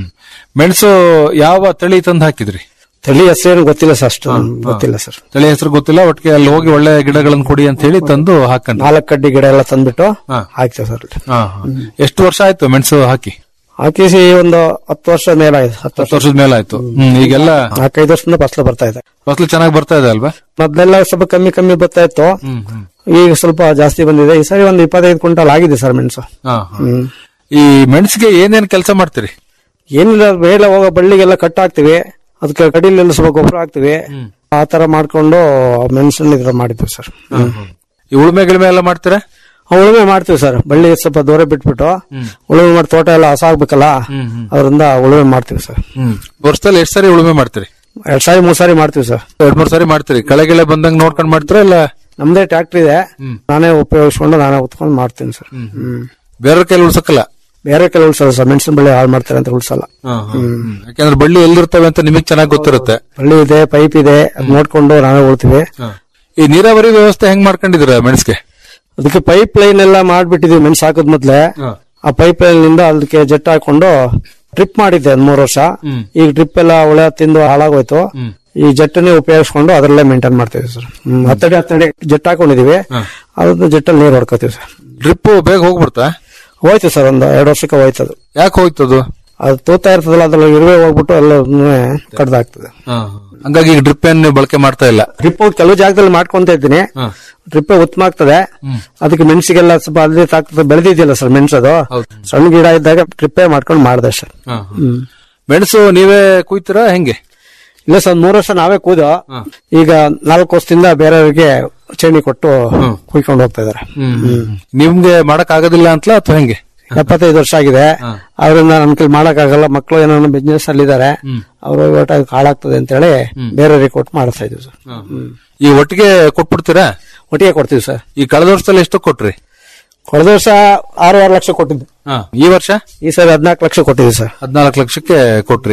ಮೆಣಸು ಯಾವ ತಳಿ ತಂದು ಹಾಕಿದ್ರಿ ತಳಿ ಹೆಸರೇನು ಗೊತ್ತಿಲ್ಲ ಸರ್ ಅಷ್ಟು ಗೊತ್ತಿಲ್ಲ ಸರ್ ತಳಿ ಹೆಸರು ಗೊತ್ತಿಲ್ಲ ಒಟ್ಟಿಗೆ ಅಲ್ಲಿ ಹೋಗಿ ಒಳ್ಳೆ ಗಿಡಗಳನ್ನು ಕೊಡಿ ಅಂತ ಹೇಳಿ ತಂದು ಹಾಕೊಂಡ್ರಿ ನಾಲ್ಕು ಕಡ್ಡಿ ಗಿಡ ಎಲ್ಲ ತಂದ್ಬಿಟ್ಟು ಹಾಕ್ತೇವೆ ಸರ್ ಅಲ್ಲಿ. ಹಾ, ಹಾ. ಎಷ್ಟು ವರ್ಷ ಆಯ್ತು ಮೆಣಸು ಹಾಕಿ ಹಾಕಿಸಿ ಒಂದು ಹತ್ತು ವರ್ಷ ಮೇಲಾಗಿದೆ ಹತ್ತು ಹತ್ತು ವರ್ಷದ ಮೇಲೆ ಆಯ್ತು ಹ್ಮ್ ಈಗೆಲ್ಲ ನಾಲ್ಕೈದು ವರ್ಷದಿಂದ ಫಸಲು ಬರ್ತಾ ಇದೆ ಫಸಲು ಚೆನ್ನಾಗಿ ಬರ್ತಾ ಇದೆ ಅಲ್ವಾ ಮೊದ್ಲೆಲ್ಲ ಸ್ವಲ್ಪ ಕಮ್ಮಿ ಕಮ್ಮಿ ಬರ್ತಾ ಇತ್ತು ಈಗ ಸ್ವಲ್ಪ ಜಾಸ್ತಿ ಬಂದಿದೆ ಈ ಸರಿ ಒಂದು ಇಪ್ಪತ್ತೈದು ಕ್ವಿಂಟಲ್ ಆಗಿದೆ ಸರ್ ಮೆಣಸು ಹಾ, ಹಾ. ಹ್ಮ್ ಈ ಮೆಣಸಿಗೆ ಏನೇನ್ ಕೆಲಸ ಮಾಡ್ತೀರಿ ಏನಿಲ್ಲ ಮೇಲೆ ಹೋಗೋ ಬಳ್ಳಿಗೆಲ್ಲ ಕಟ್ ಹಾಕ್ತಿವಿ ಅದಕ್ಕೆ ಕಡಿಲೆಲ್ಲ ಸ್ವಲ್ಪ ಗೊಬ್ಬರ ಹಾಕ್ತಿವಿ ಆ ತರ ಮಾಡ್ಕೊಂಡು ಮೆಣಸನ್ನ ಇದ್ರ ಮಾಡಿದ್ವಿ ಸರ್ ಈ ಉಳುಮೆ ಗಿಳುಮೆ ಎಲ್ಲ ಮಾಡ್ತೀರಾ ಉಳುಮೆ ಮಾಡ್ತೀವಿ ಸರ್ ಬಳ್ಳಿ ಸ್ವಲ್ಪ ದೂರ ಬಿಟ್ಬಿಟ್ಟು ಉಳುಮೆ ಮಾಡಿ ತೋಟ ಎಲ್ಲ ಹಸ ಆಗ್ಬೇಕಲ್ಲ ಅದರಿಂದ ಉಳುಮೆ ಮಾಡ್ತೀವಿ ಸರ್ ಹ್ಮ್ ವರ್ಷದಲ್ಲಿ ಎಷ್ಟು ಸರಿ ಉಳುಮೆ ಮಾಡ್ತೀರಿ ಎರಡ್ ಸಾರಿ ಮೂರ್ ಸಾರಿ ಮಾಡ್ತೀವಿ ಸರ್ ಎರಡ್ ಮೂರ್ ಸಾರಿ ಮಾಡ್ತೀರಿ ಕಳೆ ಗಿಳೆ ಬಂದಂಗ್ ನೋಡ್ಕೊಂಡ್ ಮಾಡ್ತೀರಾ ಇಲ್ಲ ನಮ್ದೇ ಟ್ರ್ಯಾಕ್ಟರ್ ಇದೆ ನಾನೇ ಉಪಯೋಗಿಸ್ಕೊಂಡು ನಾನೇ ಉತ್ಕೊಂಡು ಮಾಡ್ತೀನಿ ಸರ್ ಹ್ಮ್ ಬೇರೆ ಕೈಲಿ ಉಳ್ಸಕ್ಕಲ್ಲ ಬೇರೆ ಕೆಲವು ಉಳ್ಸಲ್ಲ ಸರ್ ಮೆಣಸಿನ ಬಳ್ಳಿ ಹಾಳು ಮಾಡ್ತಾರೆ ಅಂತ ಉಳ್ಸಲ್ಲ ಹ್ಮ್. ಯಾಕಂದ್ರೆ ಬಳ್ಳಿ ಎಲ್ಲಿರ್ತವೆ ಅಂತ ನಿಮಗ್ ಚೆನ್ನಾಗಿ ಗೊತ್ತಿರುತ್ತೆ ಬಳ್ಳಿ ಇದೆ ಪೈಪ್ ಇದೆ ಅದ್ ನೋಡ್ಕೊಂಡು ನಾವೇ ಉಳ್ತೀವಿ ಈ ನೀರಾವರಿ ವ್ಯವಸ್ಥೆ ಹೆಂಗ್ ಮಾಡ್ಕೊಂಡಿದ್ದೀರಾ ಮೆಣಸ್ಗೆ ಅದಕ್ಕೆ ಪೈಪ್ ಲೈನ್ ಎಲ್ಲ ಮಾಡ್ಬಿಟ್ಟಿದೀವಿ ಮೆಣಸು ಹಾಕದ್ ಮೊದ್ಲೆ ಆ ಪೈಪ್ ಲೈನ್ ನಿಂದ ಅದಕ್ಕೆ ಜೆಟ್ ಹಾಕೊಂಡು ಡ್ರಿಪ್ ಮಾಡಿದ್ದೆ ಒಂದ್ ಮೂರ್ ವರ್ಷ ಈಗ ಡ್ರಿಪ್ ಎಲ್ಲ ಒಳ್ಳೆ ತಿಂದು ಹಾಳಾಗೋಯ್ತು ಈ ಜೆಟ್ಟನ್ನೇ ಉಪಯೋಗಿಸ್ಕೊಂಡು ಅದರಲ್ಲೇ ಮೇಂಟೈನ್ ಮಾಡ್ತೀವಿ ಸರ್ ಹ್ಮ್, ಹತ್ತಡಿ ಹತ್ತಡಿ ಜೆಟ್ ಹಾಕೊಂಡಿದೀವಿ ಅದ್ರ ಜೆಟ್ಟಲ್ಲಿ ನೀರು ಹೊಡ್ಕೋತೀವಿ ಸರ್ ಡ್ರಿಪ್ ಬೇಗ ಹೋಗ್ಬಿಡ್ತಾ ಹೋಯ್ತು ಸರ್ ಒಂದು ಎರಡು ವರ್ಷಕ್ಕೆ ಹೋಯ್ತು ಅದು ಯಾಕೆ ಹೋಯ್ತದು ಅದು ತೂತಾ ಇರ್ತದಲ್ಲ ಅದ್ರಲ್ಲಿ ಇರುವೆ ಹೋಗ್ಬಿಟ್ಟು ಎಲ್ಲ ಕಡ್ದಾಗ್ತದೆ ಹಂಗಾಗಿ ಈಗ ಡ್ರಿಪ್ ಏನ್ ಬಳಕೆ ಮಾಡ್ತಾ ಇಲ್ಲ ಡ್ರಿಪ್ ಕೆಲವು ಜಾಗದಲ್ಲಿ ಮಾಡ್ಕೊಂತ ಇದ್ದೀನಿ ಡ್ರಿಪ್ ಉತ್ತಮ ಆಗ್ತದೆ ಅದಕ್ಕೆ ಮೆಣಸಿಗೆಲ್ಲ ಸ್ವಲ್ಪ ಅದೇ ತಾಗ್ತದೆ ಬೆಳೆದಿದೆಯಲ್ಲ ಸರ್ ಮೆಣಸದು ಸಣ್ಣ ಗಿಡ ಇದ್ದಾಗ ಡ್ರಿಪ್ಪೇ ಮಾಡ್ಕೊಂಡು ಮಾಡ್ದೆ ಸರ್ ಹ್ಮ್ ಮೆಣಸು ನೀವೇ ಕುಯ್ತೀರಾ ಹೆಂಗೆ ಇಲ್ಲ ಸರ್ ಮೂರು ವರ್ಷ ನಾವೇ ಕೂದು ಈಗ ನಾಲ್ಕು ವರ್ಷದಿಂದ ಬೇರೆಯವರಿಗೆ ಚೇಣಿ ಕೊಟ್ಟು ಕುಯ್ಕೊಂಡು ಹೋಗ್ತಾ ಇದಾರೆ ನಿಮ್ಗೆ ಮಾಡಕ್ ಆಗೋದಿಲ್ಲ ಅಂತಲಾ ಅಥವಾ ಹೆಂಗೆ ಎಪ್ಪತ್ತೈದು ವರ್ಷ ಆಗಿದೆ ಅವರಿಂದ ನನ್ ಕೈಲಿ ಮಾಡಕ್ ಆಗಲ್ಲ ಮಕ್ಕಳು ಏನೋ ಬಿಸ್ನೆಸ್ ಅಲ್ಲಿ ಇದಾರೆ ಅವರು ಒಟ್ಟ ಹಾಳಾಗ್ತದೆ ಅಂತ ಹೇಳಿ ಬೇರೆಯವ್ರಿಗೆ ಕೊಟ್ಟು ಮಾಡಿಸ್ತಾ ಇದೀವಿ ಸರ್ ಈ ಒಟ್ಟಿಗೆ ಕೊಟ್ಬಿಡ್ತೀರಾ ಒಟ್ಟಿಗೆ ಕೊಡ್ತೀವಿ ಸರ್ ಈ ಕಳೆದ ವರ್ಷದಲ್ಲಿ ಎಷ್ಟು ಕೊಟ್ರಿ ಕಳೆದ ವರ್ಷ ಆರು ಆರು ಲಕ್ಷ ಕೊಟ್ಟಿದ್ದು ಈ ವರ್ಷ ಈ ಸರಿ ಹದಿನಾಲ್ಕು ಲಕ್ಷ ಕೊಟ್ಟಿದ್ದೀವಿ ಸರ್ ಹದಿನಾಲ್ಕು ಲಕ್ಷಕ್ಕೆ ಕೊಟ್ರಿ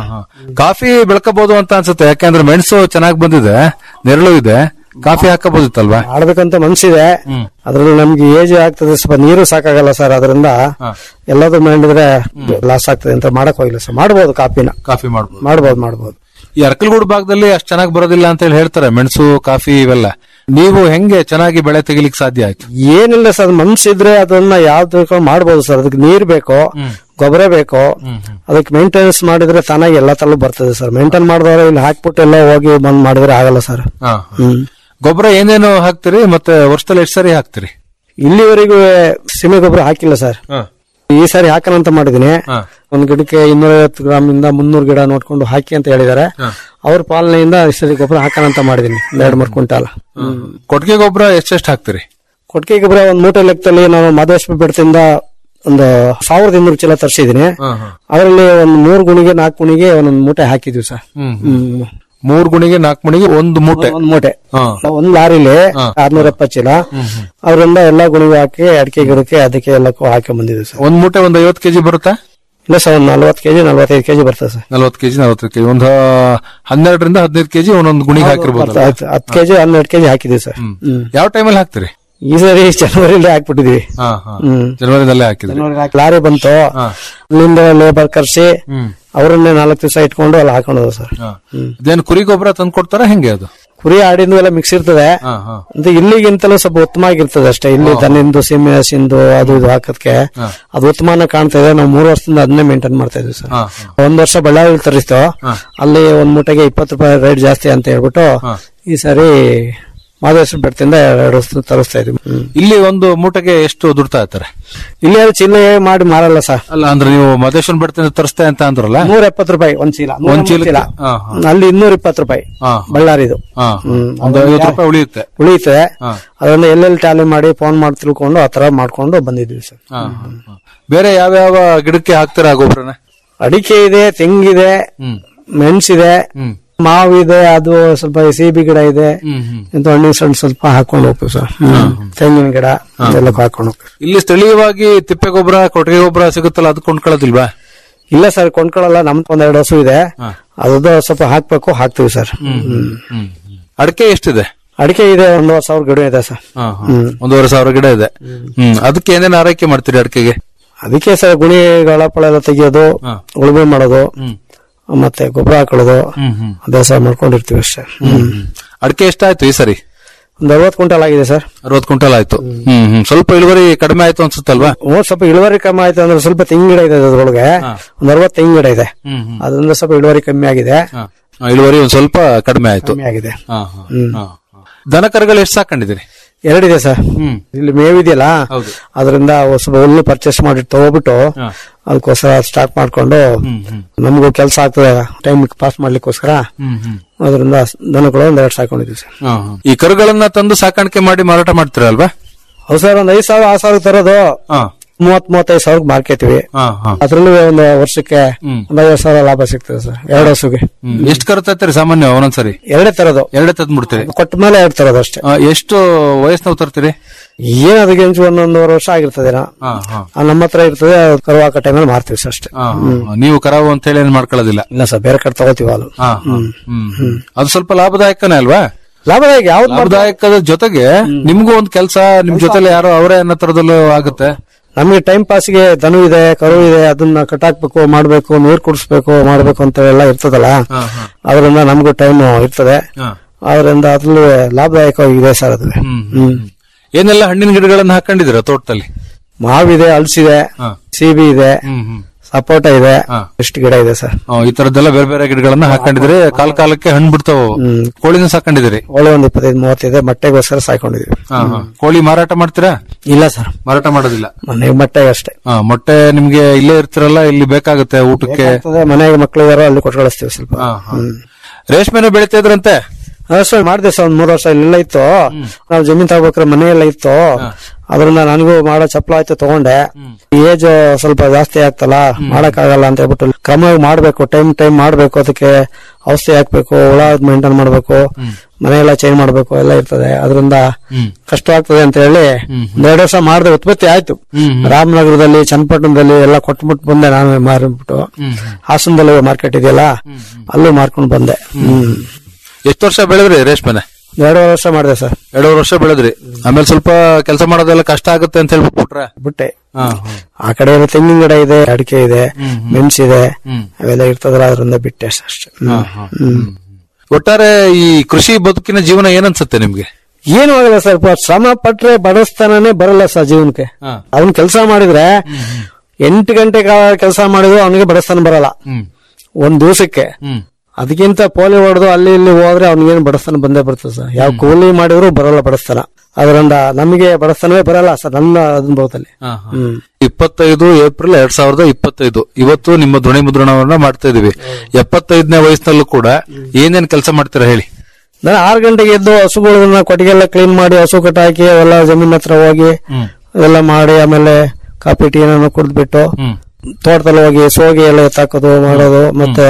ಕಾಫಿ ಬೆಳ್ಕಬಹುದು ಅಂತ ಅನ್ಸುತ್ತೆ ಯಾಕಂದ್ರೆ ಮೆಣಸು ಚೆನ್ನಾಗಿ ಬಂದಿದೆ ನೆರಳು ಇದೆ ಕಾಫಿ ಹಾಕಬಹುದಿತ್ತಲ್ವಾ ಆಡ್ಬೇಕಂತ ಮನ್ಸಿದೆ ಅದ್ರಲ್ಲಿ ನಮ್ಗೆ ಏಜ್ ಆಗ್ತದೆ ಸ್ವಲ್ಪ ನೀರು ಸಾಕಾಗಲ್ಲ ಸರ್ ಅದರಿಂದ ಎಲ್ಲದೂ ಮಾಡಿದ್ರೆ ಲಾಸ್ ಆಗ್ತದೆ ಅಂತ ಮಾಡಕ್ ಹೋಗಿಲ್ಲ ಸರ್ ಮಾಡ್ಬೋದು ಕಾಫಿನ ಕಾಫಿ ಮಾಡ್ಬೋದು ಮಾಡ್ಬೋದು ಮಾಡ್ಬೋದು ಈ ಅರ್ಕಲ್ಗೂಡು ಭಾಗದಲ್ಲಿ ಅಷ್ಟು ಚೆನ್ನಾಗಿ ಬರೋದಿಲ್ಲ ಅಂತ ಹೇಳಿ ಹೇಳ್ತಾರೆ ಮೆಣಸು ಕಾಫಿ ಇವೆಲ್ಲ ನೀವು ಹೆಂಗೆ ಚೆನ್ನಾಗಿ ಬೆಳೆ ತೆಗಿಲಿಕ್ಕೆ ಸಾಧ್ಯ ಆಯ್ತು ಏನಿಲ್ಲ ಸರ್ ಮನ್ಸಿದ್ರೆ ಅದನ್ನ ಯಾವ್ದು ಮಾಡ್ಬೋದು ಸರ್ ಅದಕ್ಕೆ ನೀರ್ ಬೇಕು ಗೊಬ್ಬರ ಬೇಕು ಅದಕ್ಕೆ ಮೇಂಟೆನೆನ್ಸ್ ಮಾಡಿದ್ರೆ ತಾನಾಗಿ ಎಲ್ಲಾ ತಲೂ ಬರ್ತದೆ ಸರ್ ಮೇಂಟೈನ್ ಮಾಡಿದವರು ಇಲ್ಲಿ ಹಾಕ್ಬಿಟ್ಟು ಎಲ್ಲ ಹೋಗಿ ಬಂದ್ ಮಾಡಿದ್ರೆ ಆಗಲ್ಲ ಸರ್ ಹ್ಮ್ ಗೊಬ್ಬರ ಏನೇನು ಹಾಕ್ತಿರಿ ಮತ್ತೆ ವರ್ಷದಲ್ಲಿ ಎಷ್ಟು ಸರಿ ಹಾಕ್ತಿರಿ ಇಲ್ಲಿವರೆಗೂ ಸೀಮೆ ಗೊಬ್ಬರ ಹಾಕಿಲ್ಲ ಸರ್ ಈ ಸಾರಿ ಹಾಕೋಣ ಅಂತ ಮಾಡಿದೀನಿ ಒಂದ್ ಗಿಡಕ್ಕೆ ಇನ್ನೂರೈವತ್ತು ಗ್ರಾಮ್ ಇಂದ ಮುನ್ನೂರು ಗಿಡ ನೋಡ್ಕೊಂಡು ಹಾಕಿ ಅಂತ ಹೇಳಿದಾರೆ ಅವ್ರ ಪಾಲನೆಯಿಂದ ಈ ಸರಿ ಗೊಬ್ಬರ ಹಾಕೋಣ ಅಂತ ಮಾಡಿದೀನಿ ಎರಡ್ ಮೂರು ಕ್ವಿಂಟಾಲ್ ಕೊಟ್ಟಿಗೆ ಗೊಬ್ಬರ ಎಷ್ಟೆಷ್ಟು ಹಾಕ್ತಿರಿ ಕೊಟ್ಟಿಗೆ ಗೊಬ್ಬರ ಒಂದ್ ಮೂಟೆ ಲೆಕ್ಕದಲ್ಲಿ ನಾವು ಮಾದೇಶ್ವರ ಬೆಟ್ಟದಿಂದ ಒಂದು ಸಾವಿರದ ಇನ್ನೂರು ಚೀಲ ತರಿಸಿದೀನಿ ಅದರಲ್ಲಿ ಒಂದ್ ಮೂರು ಗುಣಿಗೆ ನಾಲ್ಕು ಗುಣಿಗೆ ಒಂದೊಂದು ಮೂಟೆ ಹಾಕಿದ್ವಿ ಸರ್ ಹ್ಮ್ ಮೂರ್ ಗುಣಿಗೆ ನಾಲ್ಕು ಮಣಿಗೆ ಒಂದು ಮೂಟೆ ಒಂದ್ ಮೂಟೆ ಹಾ. ಒಂದ್ ಲಾರಿಲಿ ಹಾ. ಆರ್ನೂರ ಎಪ್ಪತ್ತು ಚೀಲ ಅವರಿಂದ ಎಲ್ಲಾ ಗುಣಿಗೆ ಹಾಕಿ ಅಡಿಕೆ ಗಿಡಕ್ಕೆ ಅದಕ್ಕೆ ಎಲ್ಲಕ್ಕೂ ಹಾಕಿ ಬಂದಿದೆ ಸರ್ ಒಂದ್ ಮೂಟೆ ಒಂದ್ ಐವತ್ತು ಕೆಜಿ ಬರುತ್ತಾ ಇಲ್ಲ ಸರ್ ಒಂದ್ ನಲ್ವತ್ತು ಕೆಜಿ ನಲ್ವತ್ತೈದು ಕೆಜಿ ಬರ್ತದೆ ಸರ್ ನಲ್ವತ್ತು ಕೆಜಿ ನಲ್ವತ್ತು ಕೆಜಿ ಒಂದು ಹನ್ನೆರಡರಿಂದ ಹದಿನೈದು ಕೆಜಿ ಒಂದೊಂದು ಗುಣಿಗೆ ಹಾಕಿರ್ಬೋದು ಹತ್ತು ಹತ್ತು ಕೆಜಿ ಹನ್ನೆರಡು ಕೆಜಿ ಹಾಕಿದೀವಿ ಸರ್ ಹ್ಮ್ ಯಾವ ಟೈಮಲ್ಲಿ ಹಾಕ್ತೀರಿ ಈ ಸರಿ ಜನವರಿಲಿ ಹಾಕ್ಬಿಟ್ಟಿದೀವಿ ಹಾ ಹಾ ಹ್ಮ್ ಜನವರಿದಲ್ಲೇ ಹಾಕಿದ್ರಿ ಜನವರಿ ಹಾಕಿ ಲಾರಿ ಬಂತು ಅಲ್ಲಿಂದ ಲೇಬರ್ ಕರ್ಸಿ ಅವರನ್ನೇ ನಾಲ್ಕು ದಿವಸ ಇಟ್ಕೊಂಡು ಅಲ್ಲಿ ಹಾಕೊಂಡು ಸರ್ ಹಾ. ಇದೇನು ಕುರಿ ಗೊಬ್ಬರ ತಂದು ಕೊಡ್ತಾರ ಹೆಂಗೆ ಅದು ಕುರಿ ಆಡಿಂದು ಎಲ್ಲ ಮಿಕ್ಸ್ ಇರ್ತದೆ ಹಾ ಹಾ ಅಂದ್ರೆ ಇಲ್ಲಿಗಿಂತಲೂ ಸ್ವಲ್ಪ ಉತ್ತಮ ಆಗಿರ್ತದೆ ಅಷ್ಟೇ ಇಲ್ಲಿ ದನಿಂದು ಸೀಮೆ ಹಸಿಂದು ಅದು ಇದು ಹಾಕೋದಕ್ಕೆ ಹಾ. ಅದು ಉತ್ತಮನ ಕಾಣ್ತಾ ಇದೆ ನಾವು ಮೂರು ವರ್ಷದಿಂದ ಅದನ್ನೇ ಮೇಂಟೈನ್ ಮಾಡ್ತಾ ಇದ್ವಿ ಸರ್ ಹಾ ಒಂದ್ ವರ್ಷ ಬಳ್ಳಾರಿ ತರಿಸ್ತು ಅಲ್ಲಿ ಒಂದ್ ಮೂಟೆಗೆ ಇಪ್ಪತ್ತು ರೂಪಾಯಿ ರೇಟ್ ಜಾಸ್ತಿ ಅಂತ ಹೇಳ್ಬಿಟ್ಟು ಹಾ. ಈ ಸಾರಿ ಮಾದೇಶ್ವರ ಬೆಟ್ಟದಿಂದ ಎರಡು ವರ್ಷ ತರಿಸ್ತಾ ಇದ್ವಿ ಹ್ಮ್. ಇಲ್ಲಿ ಒಂದು ಮೂಟೆಗೆ ಎಷ್ಟು ದುಡ್ಡು ತಗೋತಾರೆ ಇಲ್ಲಿ ಅದು ಚಿನ್ನ ಮಾಡಿ ಮಾರಲ್ಲ ಸರ್ ಅಲ್ಲ ಅಂದ್ರೆ ನೀವು ಮದೇಶ್ವರ ಬೆಟ್ಟದಿಂದ ತರಿಸ್ತೆ ಅಂತ ಅಂದ್ರಲ್ಲ ನೂರ ಎಪ್ಪತ್ತು ರೂಪಾಯಿ ಒಂದ್ ಚೀಲ ನೂರ ಒಂದ್ ಮೂವತ್ತು ಚೀಲಕ್ಕೆ? ಚೀಲ ಹಾ, ಹಾ. ಅಲ್ಲಿ ಇನ್ನೂರ ಇಪ್ಪತ್ತು ರೂಪಾಯಿ ಹಾ. ಬಳ್ಳಾರಿದು ಹಾ ಹ್ಮ್. ಒಂದು ಐವತ್ತು ರೂಪಾಯಿ ಉಳಿಯುತ್ತೆ ಉಳಿಯುತ್ತೆ ಹಾ. ಅದನ್ನ ಎಲ್ಲೆಲ್ಲಿ ಟ್ಯಾಲಿ ಮಾಡಿ ಫೋನ್ ಮಾಡಿ ತಿಳ್ಕೊಂಡು ಆ ತರ ಮಾಡ್ಕೊಂಡು ಬಂದಿದ್ವಿ ಸರ್ ಹಾ, ಹಾ, ಹಾ. ಬೇರೆ ಯಾವ್ಯಾವ ಗಿಡಕ್ಕೆ ಹಾಕ್ತೀರಾ ಗೊಬ್ಬರನ ಅಡಿಕೆ ಇದೆ ತೆಂಗಿದೆ ಹ್ಮ್ ಮೆಣಸಿದೆ ಹ್ಮ್ ಮಾವಿದೆ ಅದು ಸ್ವಲ್ಪ ಸೀಬಿ ಗಿಡ ಇದೆ ಹ್ಮ್ ಹ್ಮ್ ಇಂತ ಹಣ್ಣಿನ ಸಣ್ಣ ಸ್ವಲ್ಪ ಹಾಕೊಂಡು ಹೋಗ್ತೀವಿ ಸರ್ ತೆಂಗಿನ ಗಿಡ ಎಲ್ಲ ಹಾಕೊಂಡು ಹೋಗ್ತೀವಿ ಇಲ್ಲಿ ಸ್ಥಳೀಯವಾಗಿ ತಿಪ್ಪೆ ಗೊಬ್ಬರ ಕೊಟ್ಟಿಗೆ ಗೊಬ್ಬರ ಸಿಗುತ್ತಲ್ಲ ಅದು ಕೊಂಡ್ಕೊಳ್ಳೋದಿಲ್ವಾ ಇಲ್ಲ ಸರ್ ಕೊಂಡ್ಕೊಳ್ಳಲ್ಲ ನಮ್ದು ಒಂದೆರಡು ಹಸು ಇದೆ ಅದು ಸ್ವಲ್ಪ ಹಾಕ್ಬೇಕು ಹಾಕ್ತಿವಿ ಸರ್ ಹ್ಮ್. ಹ್ಮ್ ಅಡಿಕೆ ಎಷ್ಟಿದೆ ಅಡಿಕೆ ಇದೆ ಒಂದೂವರೆ ಸಾವಿರ ಗಿಡ ಇದೆ ಸರ್ ಹಾ, ಹಾ. ಒಂದೂವರೆ ಸಾವಿರ ಗಿಡ ಇದೆ ಹ್ಮ್ ಅದಕ್ಕೆ ಏನೇನು ಆರೈಕೆ ಮಾಡ್ತೀರಿ ಅಡಿಕೆಗೆ ಅದಕ್ಕೆ ಸರ್ ಗುಣಿಗಳ ಪಳ ಎಲ್ಲ ತೆಗಿಯೋದು ಹಾ. ಉಳುಮೆ ಮಾಡೋದು ಹ್ಮ್ ಮತ್ತೆ ಗೊಬ್ಬರ ಹಾಕೊಳ್ಳೋದು ಹ್ಮ್ ಹ್ಮ್ ಅಭ್ಯಾಸ ಮಾಡ್ಕೊಂಡಿರ್ತೀವಿ ಅಷ್ಟೇ ಹ್ಮ್ ಅಡಿಕೆ ಎಷ್ಟಾಯ್ತು ಈ ಸರಿ ಒಂದ್ ಅರವತ್ತು ಕ್ವಿಂಟಲ್ ಆಗಿದೆ ಸರ್ ಅರವತ್ತು ಕ್ವಿಂಟಲ್ ಆಯ್ತು ಹ್ಮ್ ಹ್ಮ್ ಸ್ವಲ್ಪ ಇಳುವರಿ ಕಡಿಮೆ ಆಯ್ತು ಅನ್ಸುತ್ತಲ್ವಾ ಓ ಸ್ವಲ್ಪ ಇಳುವರಿ ಕಮ್ಮಿ ಆಯ್ತು ಅಂದ್ರೆ ಸ್ವಲ್ಪ ತೆಂಗಿನ ಗಿಡ ಇದೆ ಅದ್ರೊಳಗೆ ಒಂದ್ ಅರವತ್ತು ತೆಂಗಿನ ಗಿಡ ಇದೆ ಹ್ಮ್ ಹ್ಮ್ ಅದರಿಂದ ಸ್ವಲ್ಪ ಇಳುವರಿ ಕಮ್ಮಿ ಆಗಿದೆ ಹಾ. ಆ, ಇಳುವರಿ ಒಂದ್ ಸ್ವಲ್ಪ ಕಡಿಮೆ ಆಯ್ತು ಕಮ್ಮಿ ಆಗಿದೆ ಹಾ, ಹಾ, ಹ್ಮ್. ಹಾ, ಹಾ. ದನ ಕರುಗಳು ಎಷ್ಟು ಸಾಕೊಂಡಿದ್ದೀರಿ ಎರಡಿದೆ ಸರ್ ಹ್ಮ್ ಇಲ್ಲಿ ಮೇವಿದೆಯಲ್ಲ ಹೌದು. ಅದರಿಂದ ಸ್ವಲ್ಪ ಹುಲ್ಲು ಪರ್ಚೇಸ್ ಮಾಡಿ ತಗೋಬಿಟ್ಟು ಹಾ. ಅದಕ್ಕೋಸ್ಕರ ಸ್ಟಾರ್ಟ್ ಮಾಡ್ಕೊಂಡು ಹ್ಮ್ ಹ್ಮ್ ನಮಗೂ ಕೆಲಸ ಆಗ್ತದೆ ಟೈಮ್ ಪಾಸ್ ಮಾಡ್ಲಿಕ್ಕೋಸ್ಕರ ಹ್ಮ್ ಹ್ಮ್ ಅದರಿಂದ ದನಗಳು ಒಂದ್ ಎರಡು ಸಾಕೊಂಡಿದ್ವಿ ಸರ್ ಹಾ, ಹಾ. ಈ ಕರುಗಳನ್ನ ತಂದು ಸಾಕಾಣಿಕೆ ಮಾಡಿ ಮಾರಾಟ ಮಾಡ್ತೀರಲ್ವಾ ಹೌದು ಸರ್ ಒಂದ್ ಐದ್ ಸಾವಿರ ಆರು ಸಾವಿರ ತರೋದು ಹಾ ಮೂವತ್ ಮೂವತ್ತೈದು ಸಾವಿರಕ್ಕೆ ಮಾರ್ಕೆಟಿವಿ ಹಾ ಹಾ ಅದ್ರಲ್ಲೂ ಒಂದು ವರ್ಷಕ್ಕೆ ಹ್ಮ್. ಒಂದ್ ಐವತ್ತು ಸಾವಿರ ಲಾಭ ಸಿಗ್ತದೆ ಸರ್ ಎರಡು ಹಸುಗೆ ಹ್ಮ್. ಎಷ್ಟು ಕರು ತರ್ತೀರಿ ಸಾಮಾನ್ಯ ಒಂದೊಂದ್ಸರಿ ಎರಡೇ ತರೋದು ಎರಡೇ ತಂದ್ಬಿಡ್ತೀರಿ ಕೊಟ್ಟ ಮೇಲೆ ಎರಡು ತರೋದು ಅಷ್ಟೇ ಆ, ಎಷ್ಟು ವಯಸ್ಸಿನವ್ ತರ್ತೀರಿ ಏನ್ ಅದಕ್ಕೆ ಹೆಂಚು ಒಂದೊಂದೂವರೆ ವರ್ಷ ಆಗಿರ್ತದೆ ಹಾ ಹಾ ಆ, ನಮ್ಮ ಹತ್ರ ಇರ್ತದೆ ಅದು ಕರು ಹಾಕೋ ಟೈಮಲ್ಲಿ ಮಾರ್ತೀವಿ ಸರ್ ಅಷ್ಟೇ ಹಾ, ಹಾ. ನೀವು ಕರಾವು ಅಂತ ಹೇಳಿ ಏನ್ ಮಾಡ್ಕೊಳ್ಳೋದಿಲ್ಲ ಇಲ್ಲ ಸರ್ ಬೇರೆ ಕಡೆ ತಗೋತೀವಿ ಹಾಲು ಹಾ, ಹಾ. ಹ್ಮ್ ಹ್ಮ್. ಅದು ಸ್ವಲ್ಪ ಲಾಭದಾಯಕನೇ ಅಲ್ವಾ ಲಾಭದಾಯಕ ಯಾವ್ದು ಲಾಭದಾಯಕದ ಜೊತೆಗೆ ನಿಮ್ಗೂ ಒಂದ್ ಕೆಲಸ ನಿಮ್ ಜೊತೆಲಿ ಯಾರೋ ಅವರೇ ಅನ್ನೋ ತರದಲ್ಲೂ ಆಗುತ್ತೆ ನಮಗೆ ಟೈಮ್ ಪಾಸ್ಗೆ ದನ ಇದೆ ಕರು ಇದೆ ಅದನ್ನ ಕಟ್ಟಾಕ್ಬೇಕು ಮಾಡ್ಬೇಕು ನೀರ್ ಕುಡಿಸ್ಬೇಕು ಮಾಡ್ಬೇಕು ಅಂತ ಎಲ್ಲ ಇರ್ತದಲ್ಲ ಹಾ, ಹಾ. ಅದರಿಂದ ನಮಗೂ ಟೈಮ್ ಇರ್ತದೆ ಹಾ. ಅದರಿಂದ ಅದ್ರಲ್ಲೂ ಲಾಭದಾಯಕವಾಗಿದೆ ಸರ್ ಅದು ಹ್ಮ್, ಹ್ಮ್ ಏನೆಲ್ಲ ಹಣ್ಣಿನ ಗಿಡಗಳನ್ನ ಹಾಕೊಂಡಿದ್ದೀರಾ ತೋಟದಲ್ಲಿ ಮಾವಿದೆ ಹಲಸಿದೆ ಹಾ. ಸೀಬಿ ಇದೆ ಹ್ಮ್ ಹ್ಮ್ ಸಪೋಟ ಇದೆ ಹಾ. ಎಷ್ಟು ಗಿಡ ಇದೆ ಸರ್ ಆ, ಈ ತರದ್ದೆಲ್ಲ ಬೇರೆ ಬೇರೆ ಗಿಡಗಳನ್ನ ಹಾಕೊಂಡಿದ್ರಿ ಕಾಲ ಕಾಲಕ್ಕೆ ಹಣ್ಣು ಬಿಡ್ತಾವ ಹ್ಮ್. ಕೋಳಿನ ಸಾಕೊಂಡಿದ್ದೀರಿ ಒಳ್ಳೆ ಒಂದು ಇಪ್ಪತ್ತೈದು ಮೂವತ್ತಿದೆ ಮೊಟ್ಟೆಗೋಸ್ಕರ ಸಾಕೊಂಡಿದೀವಿ ಹಾ, ಹಾ. ಕೋಳಿ ಮಾರಾಟ ಮಾಡ್ತೀರಾ ಇಲ್ಲ ಸರ್ ಮಾರಾಟ ಮಾಡೋದಿಲ್ಲ ಮನೆಗೆ ಮೊಟ್ಟೆಗೆ ಅಷ್ಟೇ ಹಾ, ಮೊಟ್ಟೆ ನಿಮ್ಗೆ ಇಲ್ಲೇ ಇರ್ತಿರಲ್ಲ ಇಲ್ಲಿ ಬೇಕಾಗುತ್ತೆ ಊಟಕ್ಕೆ ಬೇಕಾಗ್ತದೆ, ಮನೆಗೆ ಮಕ್ಕಳು ಇದಾರೋ ಅಲ್ಲಿ ಕೊಟ್ಟು ಕಳಿಸ್ತೀವಿ ಸ್ವಲ್ಪ ಹಾ, ಹಾ. ಹ್ಮ್. ರೇಷ್ಮೆನೂ ಬೆಳಿತಾ ಇದ್ರಂತೆ ಹಾ, ಸರ್ ಮಾಡಿದೆ ಸರ್ ಒಂದ್ ಮೂರು ವರ್ಷ ಇಲ್ಲೆಲ್ಲ ಇತ್ತು ನಾವು ಜಮೀನ್ ತಗೋಬೇಕಾದ್ರೆ ಮನೆಯೆಲ್ಲ ಇತ್ತು ಅದರಿಂದ ನನಗೂ ಮಾಡೋ ಚಪ್ಪಲ ಆಯ್ತು ತಗೊಂಡೆ ಏಜ್ ಸ್ವಲ್ಪ ಜಾಸ್ತಿ ಆಗ್ತಲ್ಲ ಮಾಡಕ್ ಆಗಲ್ಲ ಅಂತ ಹೇಳ್ಬಿಟ್ಟು ಕ್ರಮವಾಗಿ ಮಾಡ್ಬೇಕು ಟೈಮ್ ಟೈಮ್ ಮಾಡ್ಬೇಕು ಅದಕ್ಕೆ ಔಷಧಿ ಹಾಕ್ಬೇಕು ಹುಳ ಮೇಂಟೈನ್ ಮಾಡ್ಬೇಕು ಮನೆಯೆಲ್ಲ ಚೇಂಜ್ ಮಾಡ್ಬೇಕು ಎಲ್ಲ ಇರ್ತದೆ ಅದರಿಂದ ಹ್ಮ್. ಕಷ್ಟ ಆಗ್ತದೆ ಅಂತ ಹೇಳಿ ಒಂದೆರಡು ವರ್ಷ ಮಾಡಿದೆ ಉತ್ಪತ್ತಿ ಆಯ್ತು ರಾಮನಗರದಲ್ಲಿ ಚನ್ನಪಟ್ಟಣದಲ್ಲಿ ಎಲ್ಲ ಕೊಟ್ಬಿಟ್ಟು ಬಂದೆ ನಾನು ಮಾರಿಬಿಟ್ಟು ಹಾಸನದಲ್ಲಿ ಮಾರ್ಕೆಟ್ ಇದೆಯಲ್ಲ ಅಲ್ಲೂ ಮಾರ್ಕೊಂಡು ಬಂದೆ ಹ್ಮ್ ಎಷ್ಟು ವರ್ಷ ಬೆಳೆದ್ರಿ ರೇಷ್ಮೆನೆ ಎರಡೂವರೆ ವರ್ಷ ಮಾಡಿದೆ ಸರ್ ಎರಡೂವರೆ ವರ್ಷ ಬೆಳೆದ್ರಿ ಆಮೇಲೆ ಸ್ವಲ್ಪ ಕೆಲಸ ಮಾಡೋದೆಲ್ಲ ಕಷ್ಟ ಆಗುತ್ತೆ ಅಂತ ಹೇಳ್ಬಿಟ್ಬಿಟ್ರೆ ಬಿಟ್ಟೆ ಆ ಕಡೆ ಎಲ್ಲ ತೆಂಗಿನ ಗಿಡ ಇದೆ ಅಡಿಕೆ ಇದೆ ಮೆಣಸಿದೆ ಅವೆಲ್ಲ ಇರ್ತದಲ್ಲ ಅದರಿಂದ ಬಿಟ್ಟೆ ಅಷ್ಟೇ ಹ್ಮ್. ಹ್ಮ್. ಒಟ್ಟಾರೆ ಈ ಕೃಷಿ ಬದುಕಿನ ಜೀವನ ಏನನ್ಸುತ್ತೆ ನಿಮ್ಗೆ ಏನು ಆಗಲ್ಲ ಸರ್ ಪ- ಶ್ರಮ ಪಟ್ರೆ ಬಡಸ್ತಾನೇ ಬರಲ್ಲ ಸರ್ ಜೀವನಕ್ಕೆ ಅವನ್ ಕೆಲಸ ಮಾಡಿದ್ರೆ ಎಂಟು ಗಂಟೆ ಕೆಲಸ ಮಾಡಿದ್ರು ಅವನಿಗೆ ಬಡಸ್ತಾನ ಬರಲ್ಲ ಒಂದ್ ದಿವಸಕ್ಕೆ ಅದಕ್ಕಿಂತ ಪೋಲಿ ಹೊಡೆದು ಅಲ್ಲಿ ಇಲ್ಲಿ ಹೋದ್ರೆ ಅವ್ನಿಗೇನು ಬಡಸ್ತಾನ ಬಂದೇ ಬರ್ತದೆ ಸರ್ ಯಾವ ಕೂಲಿ ಮಾಡಿದ್ರು ಬರಲ್ಲ ಬಡಸ್ತಾನ ಅದರಿಂದ ನಮಗೆ ಬಡಸ್ತಾನವೇ ಬರಲ್ಲ ಸರ್ ನನ್ನ ಅನುಭವದಲ್ಲಿ ಹ್ಮ್ ಇಪ್ಪತ್ತೈದು ಏಪ್ರಿಲ್ ಎರಡ್ ಸಾವಿರದ ಇಪ್ಪತ್ತೈದು ಇವತ್ತು ನಿಮ್ಮ ಧ್ವನಿ ಮುದ್ರಣವನ್ನ ಮಾಡ್ತಾ ಇದೀವಿ ಎಪ್ಪತ್ತೈದನೇ ವಯಸ್ಸಿನಲ್ಲೂ ಕೂಡ ಏನೇನ್ ಕೆಲಸ ಮಾಡ್ತೀರಾ ಹೇಳಿ ನಾನು ಆರು ಗಂಟೆಗೆ ಎದ್ದು ಹಸುಗಳನ್ನ ಕೊಟ್ಟಿಗೆಲ್ಲ ಕ್ಲೀನ್ ಮಾಡಿ ಹಸು ಕಟ್ಟ ಹಾಕಿ ಅವೆಲ್ಲ ಜಮೀನ್ ಹತ್ರ ಹೋಗಿ ಎಲ್ಲ ಮಾಡಿ ಆಮೇಲೆ ಕಾಫಿ ಟೀ ಏನಾದ್ರು ಕುಡಿದ್ಬಿಟ್ಟು ತೋಟದಲ್ಲಿ ಹೋಗಿ ಸೋಗಿ ಎಲ್ಲ ಎತ್ತಾಕೋದು ಮಾಡೋದು ಮತ್ತೆ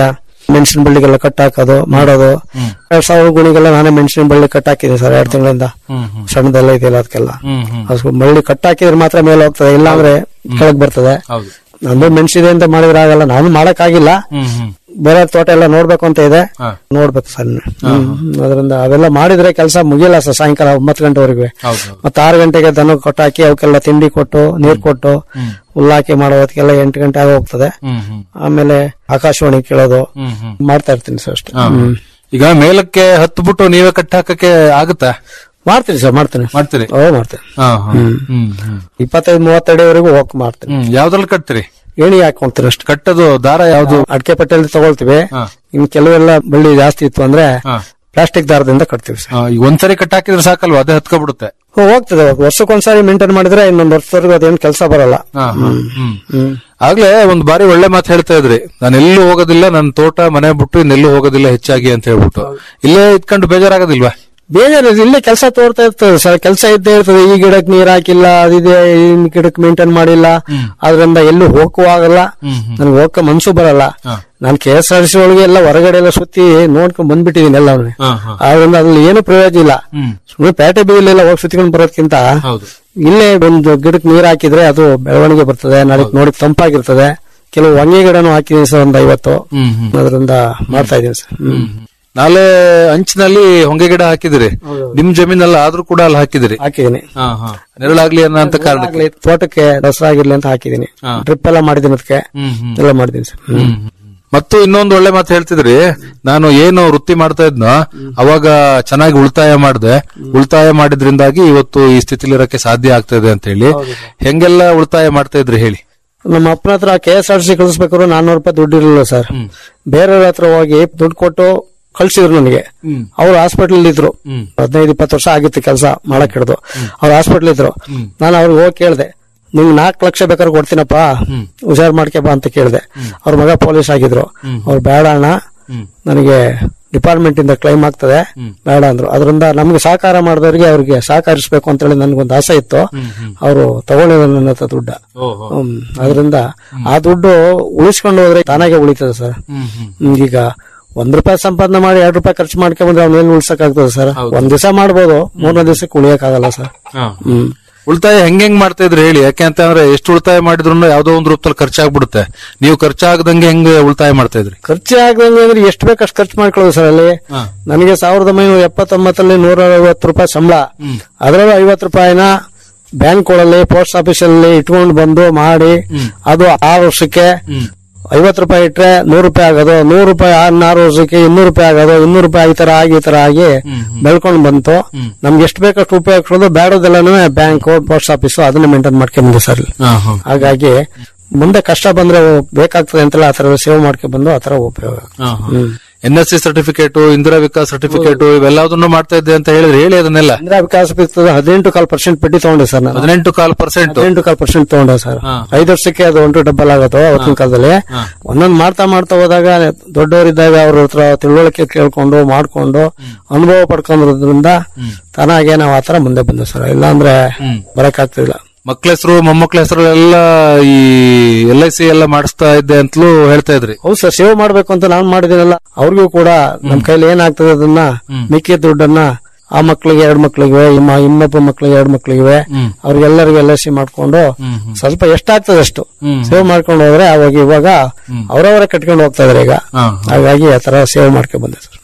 ಮೆಣಸಿನ ಬಳ್ಳಿಗೆಲ್ಲ ಕಟ್ ಹಾಕೋದು ಮಾಡೋದು ಎರಡ್ ಸಾವಿರ ಗುಣಿಗೆಲ್ಲ ನಾನೇ ಮೆಣಸಿನ ಬಳ್ಳಿ ಕಟ್ ಹಾಕಿದ್ದೀನಿ ಸರ್ ಎರಡು ತಿಂಗಳಿಂದ ಸಣ್ಣದೆಲ್ಲ ಇದೆಯಲ್ಲ ಅದಕ್ಕೆಲ್ಲ ಅದು ಬಳ್ಳಿ ಕಟ್ ಹಾಕಿದ್ರೆ ಮಾತ್ರ ಮೇಲೆ ಹೋಗ್ತದೆ ಇಲ್ಲಾಂದ್ರೆ ಕೆಳಗ್ ಬರ್ತದೆ ಹೌದು ನಂದು ಮೆಣಸಿದೆ ಅಂತ ಮಾಡಿದ್ರೆ ಆಗಲ್ಲ ನಾನು ಮಾಡಕ್ ಆಗಿಲ್ಲ ಬೇರೆ ತೋಟ ಎಲ್ಲ ನೋಡ್ಬೇಕು ಅಂತ ಇದೆ ಹಾ. ನೋಡ್ಬೇಕು ಸರ್ ಅದರಿಂದ ಅವೆಲ್ಲ ಮಾಡಿದ್ರೆ ಕೆಲಸ ಮುಗಿಯಲ್ಲ ಸರ್ ಸಾಯಂಕಾಲ ಒಂಬತ್ತು ಗಂಟೆವರೆಗೆ ಹೌದು ಮತ್ತೆ ಆರು ಗಂಟೆಗೆ ದನ ಕೊಟ್ಟಾಕಿ ಅವಕ್ಕೆಲ್ಲ ತಿಂಡಿ ಕೊಟ್ಟು ನೀರ್ ಕೊಟ್ಟು ಹುಲ್ಲಾಕಿ ಮಾಡೋ ಹೊತ್ತಿಗೆಲ್ಲ ಎಂಟು ಗಂಟೆ ಆಗಿ ಹೋಗ್ತದೆ ಹ್ಮ್ ಹ್ಮ್ ಆಮೇಲೆ ಆಕಾಶವಾಣಿ ಕೇಳೋದು ಹ್ಮ್ ಹ್ಮ್ ಮಾಡ್ತಾ ಇರ್ತೀನಿ ಸರ್ ಅಷ್ಟೇ ಹಾ. ಹ್ಮ್. ಈಗ ಮೇಲಕ್ಕೆ ಹತ್ಬಿಟ್ಟು ನೀವೇ ಕಟ್ಟಿ ಹಾಕಕ್ಕೆ ಆಗುತ್ತಾ ಮಾಡ್ತೀನಿ ಸರ್ ಮಾಡ್ತೀನಿ ಮಾಡ್ತೀರಿ ಓ ಮಾಡ್ತೀನಿ ಹಾ, ಹಾ. ಹ್ಮ್. ಹ್ಮ್ ಹ್ಮ್ ಇಪ್ಪತ್ತೈದು ಮೂವತ್ತಡಿವರೆಗೂ ಹೋಗ್ ಮಾಡ್ತೀನಿ ಹ್ಮ್ ಯಾವ್ದ್ರಲ್ಲಿ ಕಟ್ತೀರಿ ಏಣಿ ಹಾಕೊಂತೀನಿ ಅಷ್ಟೇ ಕಟ್ಟದು ದಾರ ಯಾವ್ದು ಅಡಿಕೆ ಪಟ್ಟೆಯಲ್ಲಿ ತಗೊಳ್ತೀವಿ ಹಾ. ಇನ್ ಕೆಲವೆಲ್ಲ ಬಳ್ಳಿ ಜಾಸ್ತಿ ಇತ್ತು ಅಂದ್ರೆ ಹಾ. ಪ್ಲಾಸ್ಟಿಕ್ ದಾರದಿಂದ ಕಟ್ತೀವಿ ಸರ್ ಆ, ಈಗ ಒಂದ್ಸರಿ ಕಟ್ಟಿ ಹಾಕಿದ್ರೆ ಸಾಕಲ್ವಾ ಅದೇ ಹತ್ಕೊಬಿಡುತ್ತೆ ಹ್ಮ್, ಹೋಗ್ತದೆ ವರ್ಷಕ್ಕೊಂದ್ಸಾರಿ ಮೇಂಟೈನ್ ಮಾಡಿದ್ರೆ ಇನ್ನೊಂದ್ ವರ್ಷದವರೆಗೂ ಅದೇನ್ ಕೆಲಸ ಬರಲ್ಲ ಹಾ, ಹಾ. ಹ್ಮ್. ಹ್ಮ್. ಆಗ್ಲೇ ಒಂದ್ ಬಾರಿ ಒಳ್ಳೆ ಮಾತು ಹೇಳ್ತಾ ಇದ್ರಿ ನಾನು ಎಲ್ಲೂ ಹೋಗೋದಿಲ್ಲ ನನ್ನ ತೋಟ ಮನೆ ಬಿಟ್ಟು ಇನ್ನೆಲ್ಲೂ ಹೋಗೋದಿಲ್ಲ ಹೆಚ್ಚಾಗಿ ಅಂತ ಹೇಳ್ಬಿಟ್ಟು ಇಲ್ಲೇ ಇದ್ಕೊಂಡು ಬೇಜಾರಾಗೋದಿಲ್ವಾ ಬೇಜಾರು ಇಲ್ಲೇ ಕೆಲಸ ತೋರ್ತಾ ಇರ್ತದೆ ಸರ್ ಕೆಲಸ ಇದ್ದೇ ಇರ್ತದೆ ಈ ಗಿಡಕ್ ನೀರ್ ಹಾಕಿಲ್ಲ ಅದಿದೆ ಈ ಗಿಡಕ್ ಮೇಂಟೈನ್ ಮಾಡಿಲ್ಲ ಅದ್ರಿಂದ ಎಲ್ಲೂ ಹೋಗುವಾಗಲ್ಲ ನನ್ಗೆ ಹೋಗಕ್ಕೆ ಮನ್ಸು ಬರಲ್ಲ ನಾನು ಕೆ ಎಸ್ ಆರ್ ಸಿ ಒಳಗೆ ಎಲ್ಲ ಹೊರಗಡೆ ಎಲ್ಲ ಸುತ್ತಿ ನೋಡ್ಕೊಂಡ್ ಬಂದ್ಬಿಟ್ಟಿದೀನಿ ಎಲ್ಲ ಆದ್ರಿಂದ ಅದ್ರಲ್ಲಿ ಏನು ಪ್ರಯೋಜನ ಇಲ್ಲ ಸುಮ್ಮನೆ ಪೇಟೆ ಬೀಲೆಲ್ಲ ಹೋಗಿ ಸುತ್ತಿಕೊಂಡು ಬರೋದ್ಕಿಂತ ಹೌದು ಇಲ್ಲೇ ಒಂದು ಗಿಡಕ್ಕೆ ನೀರ್ ಹಾಕಿದ್ರೆ ಅದು ಬೆಳವಣಿಗೆ ಬರ್ತದೆ ನಾಳೆ ನೋಡಿ ತಂಪಾಗಿರ್ತದೆ ಕೆಲವು ಹೊಂಗೆ ಗಿಡನು ಹಾಕಿದೀನಿ ಸರ್ ಒಂದ್ ಐವತ್ತು ಹ್ಮ್ ಹ್ಮ್ ಅದರಿಂದ ಮಾಡ್ತಾ ಇದೀನಿ ಸರ್ ಹ್ಮ್. ನಾಳೆ ಅಂಚಿನಲ್ಲಿ ಹೊಂಗೆ ಗಿಡ ಹಾಕಿದಿರಿ ನಿಮ್ ಜಮೀನಲ್ಲ ಆದ್ರೂ ಕೂಡ ಅಲ್ಲಿ ಹಾಕಿದಿರಿ ಹಾಕಿದೀನಿ ಹಾ, ಹಾ. ನೆರಳಾಗ್ಲಿ ಅನ್ನೋ ಅಂತ ಕಾರಣಕ್ಕೆ ಆಗ್ಲಿ, ತೋಟಕ್ಕೆ ದಸರಾಗಿರ್ಲಿ ಅಂತ ಹಾಕಿದೀನಿ ಹಾ. ಡ್ರಿಪ್ ಎಲ್ಲ ಮಾಡಿದೀನಿ ಅದಕ್ಕೆ ಹ್ಮ್, ಹ್ಮ್. ಎಲ್ಲ ಮಾಡಿದೀನಿ ಸರ್ ಹ್ಮ್. ಮತ್ತು ಇನ್ನೊಂದು ಒಳ್ಳೆ ಮಾತು ಹೇಳ್ತಿದ್ರಿ ನಾನು ಏನು ವೃತ್ತಿ ಮಾಡ್ತಾ ಇದ್ನೋ ಅವಾಗ ಚೆನ್ನಾಗಿ ಉಳಿತಾಯ ಮಾಡಿದೆ ಉಳಿತಾಯ ಮಾಡಿದ್ರಿಂದಾಗಿ ಇವತ್ತು ಈ ಸ್ಥಿತಿಲಿರಕ್ಕೆ ಸಾಧ್ಯ ಆಗ್ತಾ ಇದೆ ಅಂತ ಹೇಳಿ ಹೆಂಗೆಲ್ಲ ಉಳಿತಾಯ ಮಾಡ್ತಾ ಇದ್ರಿ ಹೇಳಿ ನಮ್ಮ ಅಪ್ಪನ ಹತ್ರ ಕೆ ಎಸ್ ಆರ್ ಸಿ ಕಳಿಸ್ಬೇಕಾದ್ರು ನಾನ್ನೂರು ರೂಪಾಯಿ ದುಡ್ಡು ಇರಲಿಲ್ಲ ಸರ್ ಬೇರೆಯವ್ರ ಹತ್ರ ಹೋಗಿ ದುಡ್ಡು ಕೊಟ್ಟು ಕಳ್ಸಿದ್ರು ನನಗೆ ಅವ್ರು ಹಾಸ್ಪಿಟಲ್ ಇದ್ರು ಹದಿನೈದು ಇಪ್ಪತ್ತು ವರ್ಷ ಆಗಿತ್ತು ಕೆಲಸ ಮಾಡಕ್ ಹಿಡ್ದು ಅವ್ರು ಹಾಸ್ಪಿಟಲ್ ಇದ್ರು ನಾನು ಅವ್ರಿಗೆ ಹೋಗಿ ಕೇಳ್ದೆ ನಿಂಗ್ ನಾಲ್ಕು ಲಕ್ಷ ಬೇಕಾದ್ರೆ ಕೊಡ್ತೀನಪ್ಪ ಹುಷಾರ್ ಮಾಡ್ಕೆಬಾ ಅಂತ ಕೇಳ್ದೆ ಅವ್ರ ಮಗ ಪೊಲೀಸ್ ಆಗಿದ್ರು ಅವ್ರು ಬೇಡ ಅಣ್ಣ ನನಗೆ ಡಿಪಾರ್ಟ್ಮೆಂಟ್ ಇಂದ ಕ್ಲೈಮ್ ಆಗ್ತದೆ ಬೇಡ ಅಂದ್ರು ಅದರಿಂದ ನಮ್ಗೆ ಸಹಕಾರ ಮಾಡಿದವರಿಗೆ ಅವ್ರಿಗೆ ಸಹಕರಿಸಬೇಕು ಅಂತ ಹೇಳಿ ನನ್ಗೊಂದು ಆಸೆ ಇತ್ತು ಅವರು ತಗೊಂಡಿದ್ರು ನನ್ನ ಹತ್ರ ದುಡ್ಡ ಹ್ಮ್. ಅದರಿಂದ ಆ ದುಡ್ಡು ಉಳಿಸ್ಕೊಂಡು ಹೋದ್ರೆ ತಾನಾಗೆ ಉಳಿತದೆ ಸರ್ ಹ್ಮ್, ಈಗ ಒಂದ್ ರೂಪಾಯಿ ಸಂಪಾದನೆ ಮಾಡಿ ಎರಡ್ ರೂಪಾಯಿ ಖರ್ಚು ಮಾಡ್ಕೊಂಡ್ರೆ ಅವ್ನೇನ್ ಉಳ್ಸಕ್ ಆಗ್ತದೆ ಸರ್ ಒಂದ್ ದಿವಸ ಮಾಡ್ಬೋದು ಮೂರನೇ ದಿವಸಕ್ಕೆ ಉಳಿಯಕ್ ಆಗಲ್ಲ ಸರ್ ಹ್ಮ್ ಉಳಿತಾಯ ಹೆಂಗ್ ಹೆಂಗ್ ಮಾಡ್ತಾ ಇದ್ರಿ ಹೇಳಿ ಯಾಕೆ ಅಂತ ಅಂದ್ರೆ ಎಷ್ಟು ಉಳಿತಾಯ ಮಾಡಿದ್ರು ಯಾವ್ದೋ ಒಂದು ರೂಪದಲ್ಲಿ ಖರ್ಚಾಗ್ಬಿಡುತ್ತೆ ನೀವು ಖರ್ಚಾಗದಂಗೆ ಹೆಂಗ್ ಉಳಿತಾಯ ಮಾಡ್ತಾ ಇದ್ರಿ ಖರ್ಚು ಆಗದಂಗೆ ಅಂದ್ರೆ ಎಷ್ಟು ಬೇಕು ಅಷ್ಟು ಖರ್ಚು ಮಾಡ್ಕೊಳ್ಳೋದು ಸರ್ ಅಲ್ಲಿ ನನಗೆ ಸಾವಿರದ ಒಂಬೈನೂರ ಎಪ್ಪತ್ತೊಂಬತ್ತರಲ್ಲಿ ನೂರ ಐವತ್ತು ರೂಪಾಯಿ ಸಂಬಳ ಅದರಲ್ಲೂ ಐವತ್ತು ರೂಪಾಯಿನ ಬ್ಯಾಂಕ್ ಗಳಲ್ಲಿ ಪೋಸ್ಟ್ ಆಫೀಸ್ ಅಲ್ಲಿ ಇಟ್ಕೊಂಡು ಬಂದು ಮಾಡಿ ಅದು ಆರು ವರ್ಷಕ್ಕೆ ಐವತ್ತು ರೂಪಾಯಿ ಇಟ್ರೆ ನೂರು ರೂಪಾಯಿ ಆಗೋದು ನೂರು ರೂಪಾಯಿ ಆರು ಆರು ವರ್ಷಕ್ಕೆ ಇನ್ನೂರು ರೂಪಾಯಿ ಆಗೋದು ಇನ್ನೂರು ರೂಪಾಯಿ ಈ ತರ ಆಗಿ ಈ ತರ ಆಗಿ ಬೆಳ್ಕೊಂಡು ಬಂತು ನಮ್ಗೆ ಎಷ್ಟು ಬೇಕಷ್ಟು ಉಪಯೋಗಿಸೋದು ಬೇಡದೆಲ್ಲನೂ ಬ್ಯಾಂಕ್ ಪೋಸ್ಟ್ ಆಫೀಸ್ ಅದನ್ನ ಮೇಂಟೈನ್ ಮಾಡ್ಕೊಂಡು ಸರ್ ಇಲ್ಲಿ. ಹಾಗಾಗಿ ಮುಂದೆ ಕಷ್ಟ ಬಂದ್ರೆ ಬೇಕಾಗ್ತದೆ ಅಂತೆಲ್ಲ ಆತರ ಸೇವ್ ಮಾಡ್ಕೊಂಡು ಬಂದು ಆತರ ಉಪಯೋಗ ಹ್ಮ್. N S C certificate Indira Vikas certificate ಇವೆಲ್ಲದನ್ನು ಮಾಡ್ತಾ ಇದ್ದೆ ಅಂತ ಹೇಳಿದ್ರಿ ಹೇಳಿ ಅದನ್ನೆಲ್ಲ ಇಂದಿರಾ ವಿಕಾಸ ಬಿತ್ತದ ಹದಿನೆಂಟು ಕಾಲ್ ಪರ್ಸೆಂಟ್ ಪೆಟ್ಟಿ ತಗೊಂಡೆ ಸರ್ ನಾನು ಹದಿನೆಂಟು ಕಾಲ್ ಪರ್ಸೆಂಟ್ ಹದಿನೆಂಟು ಕಾಲ್ ಪರ್ಸೆಂಟ್ ತಗೊಂಡೆ ಸರ್ ಹಾ. ಐದು ವರ್ಷಕ್ಕೆ ಅದು ಒಂಟು ಡಬ್ಬಲ್ ಆಗೋದು ಅವತ್ತಿನ ಕಾಲದಲ್ಲಿ ಒಂದೊಂದ್ ಮಾಡ್ತಾ ಮಾಡ್ತಾ ಹೋದಾಗ ದೊಡ್ಡವರಿದ್ದಾಗ ಅವ್ರ ಹತ್ರ ತಿಳುವಳಿಕೆ ಕೇಳ್ಕೊಂಡು ಮಾಡ್ಕೊಂಡು ಅನುಭವ ಪಡ್ಕೊಂಡ್ರಿಂದ ತಾನಾಗೆ ನಾವು ಆತರ ಮುಂದೆ ಬಂದೆ ಸರ್ ಇಲ್ಲಾಂದ್ರೆ ಬರಕ್ ಆಗ್ತಿಲ್ಲ ಮಕ್ಳ ಹೆಸರು ಮೊಮ್ಮಕ್ಳ ಹೆಸರು ಎಲ್ಲ ಈ ಎಲ್ ಐ ಸಿ ಎಲ್ಲ ಮಾಡಿಸ್ತಾ ಇದ್ದೆ ಅಂತಲೂ ಹೇಳ್ತಾ ಇದ್ರಿ ಹೌದು ಸರ್ ಸೇವ್ ಮಾಡ್ಬೇಕು ಅಂತ ನಾನ್ ಮಾಡಿದ್ದೀನಲ್ಲ ಅವ್ರಿಗೂ ಕೂಡ ನಮ್ ಕೈಲಿ ಏನಾಗ್ತದೆ ಅದನ್ನ ಮಿಕ್ಕಿದ ದುಡ್ಡನ್ನ ಆ ಮಕ್ಳಿಗೆ ಎರಡ್ ಮಕ್ಳಿಗೆ ಇಮ್ಮ ಇನ್ನೊಬ್ಬ ಮಕ್ಳಿಗೆ ಎರಡ್ ಮಕ್ಳಿಗೆ ಅವ್ರಿಗೆಲ್ಲರಿಗೂ ಎಲ್ ಐ ಸಿ ಮಾಡ್ಕೊಂಡು ಸ್ವಲ್ಪ ಎಷ್ಟಾಗ್ತದೆ ಅಷ್ಟು ಸೇವ್ ಮಾಡ್ಕೊಂಡು ಹೋದ್ರೆ ಅವಾಗ ಇವಾಗ ಅವರವರೇ ಕಟ್ಕೊಂಡು ಹೋಗ್ತಾ ಇದಾರೆ ಈಗ ಹಾ. ಹಾಗಾಗಿ ಆ ತರ ಸೇವ್ ಮಾಡ್ಕೊಂಡ್ ಬಂದೆ ಸರ್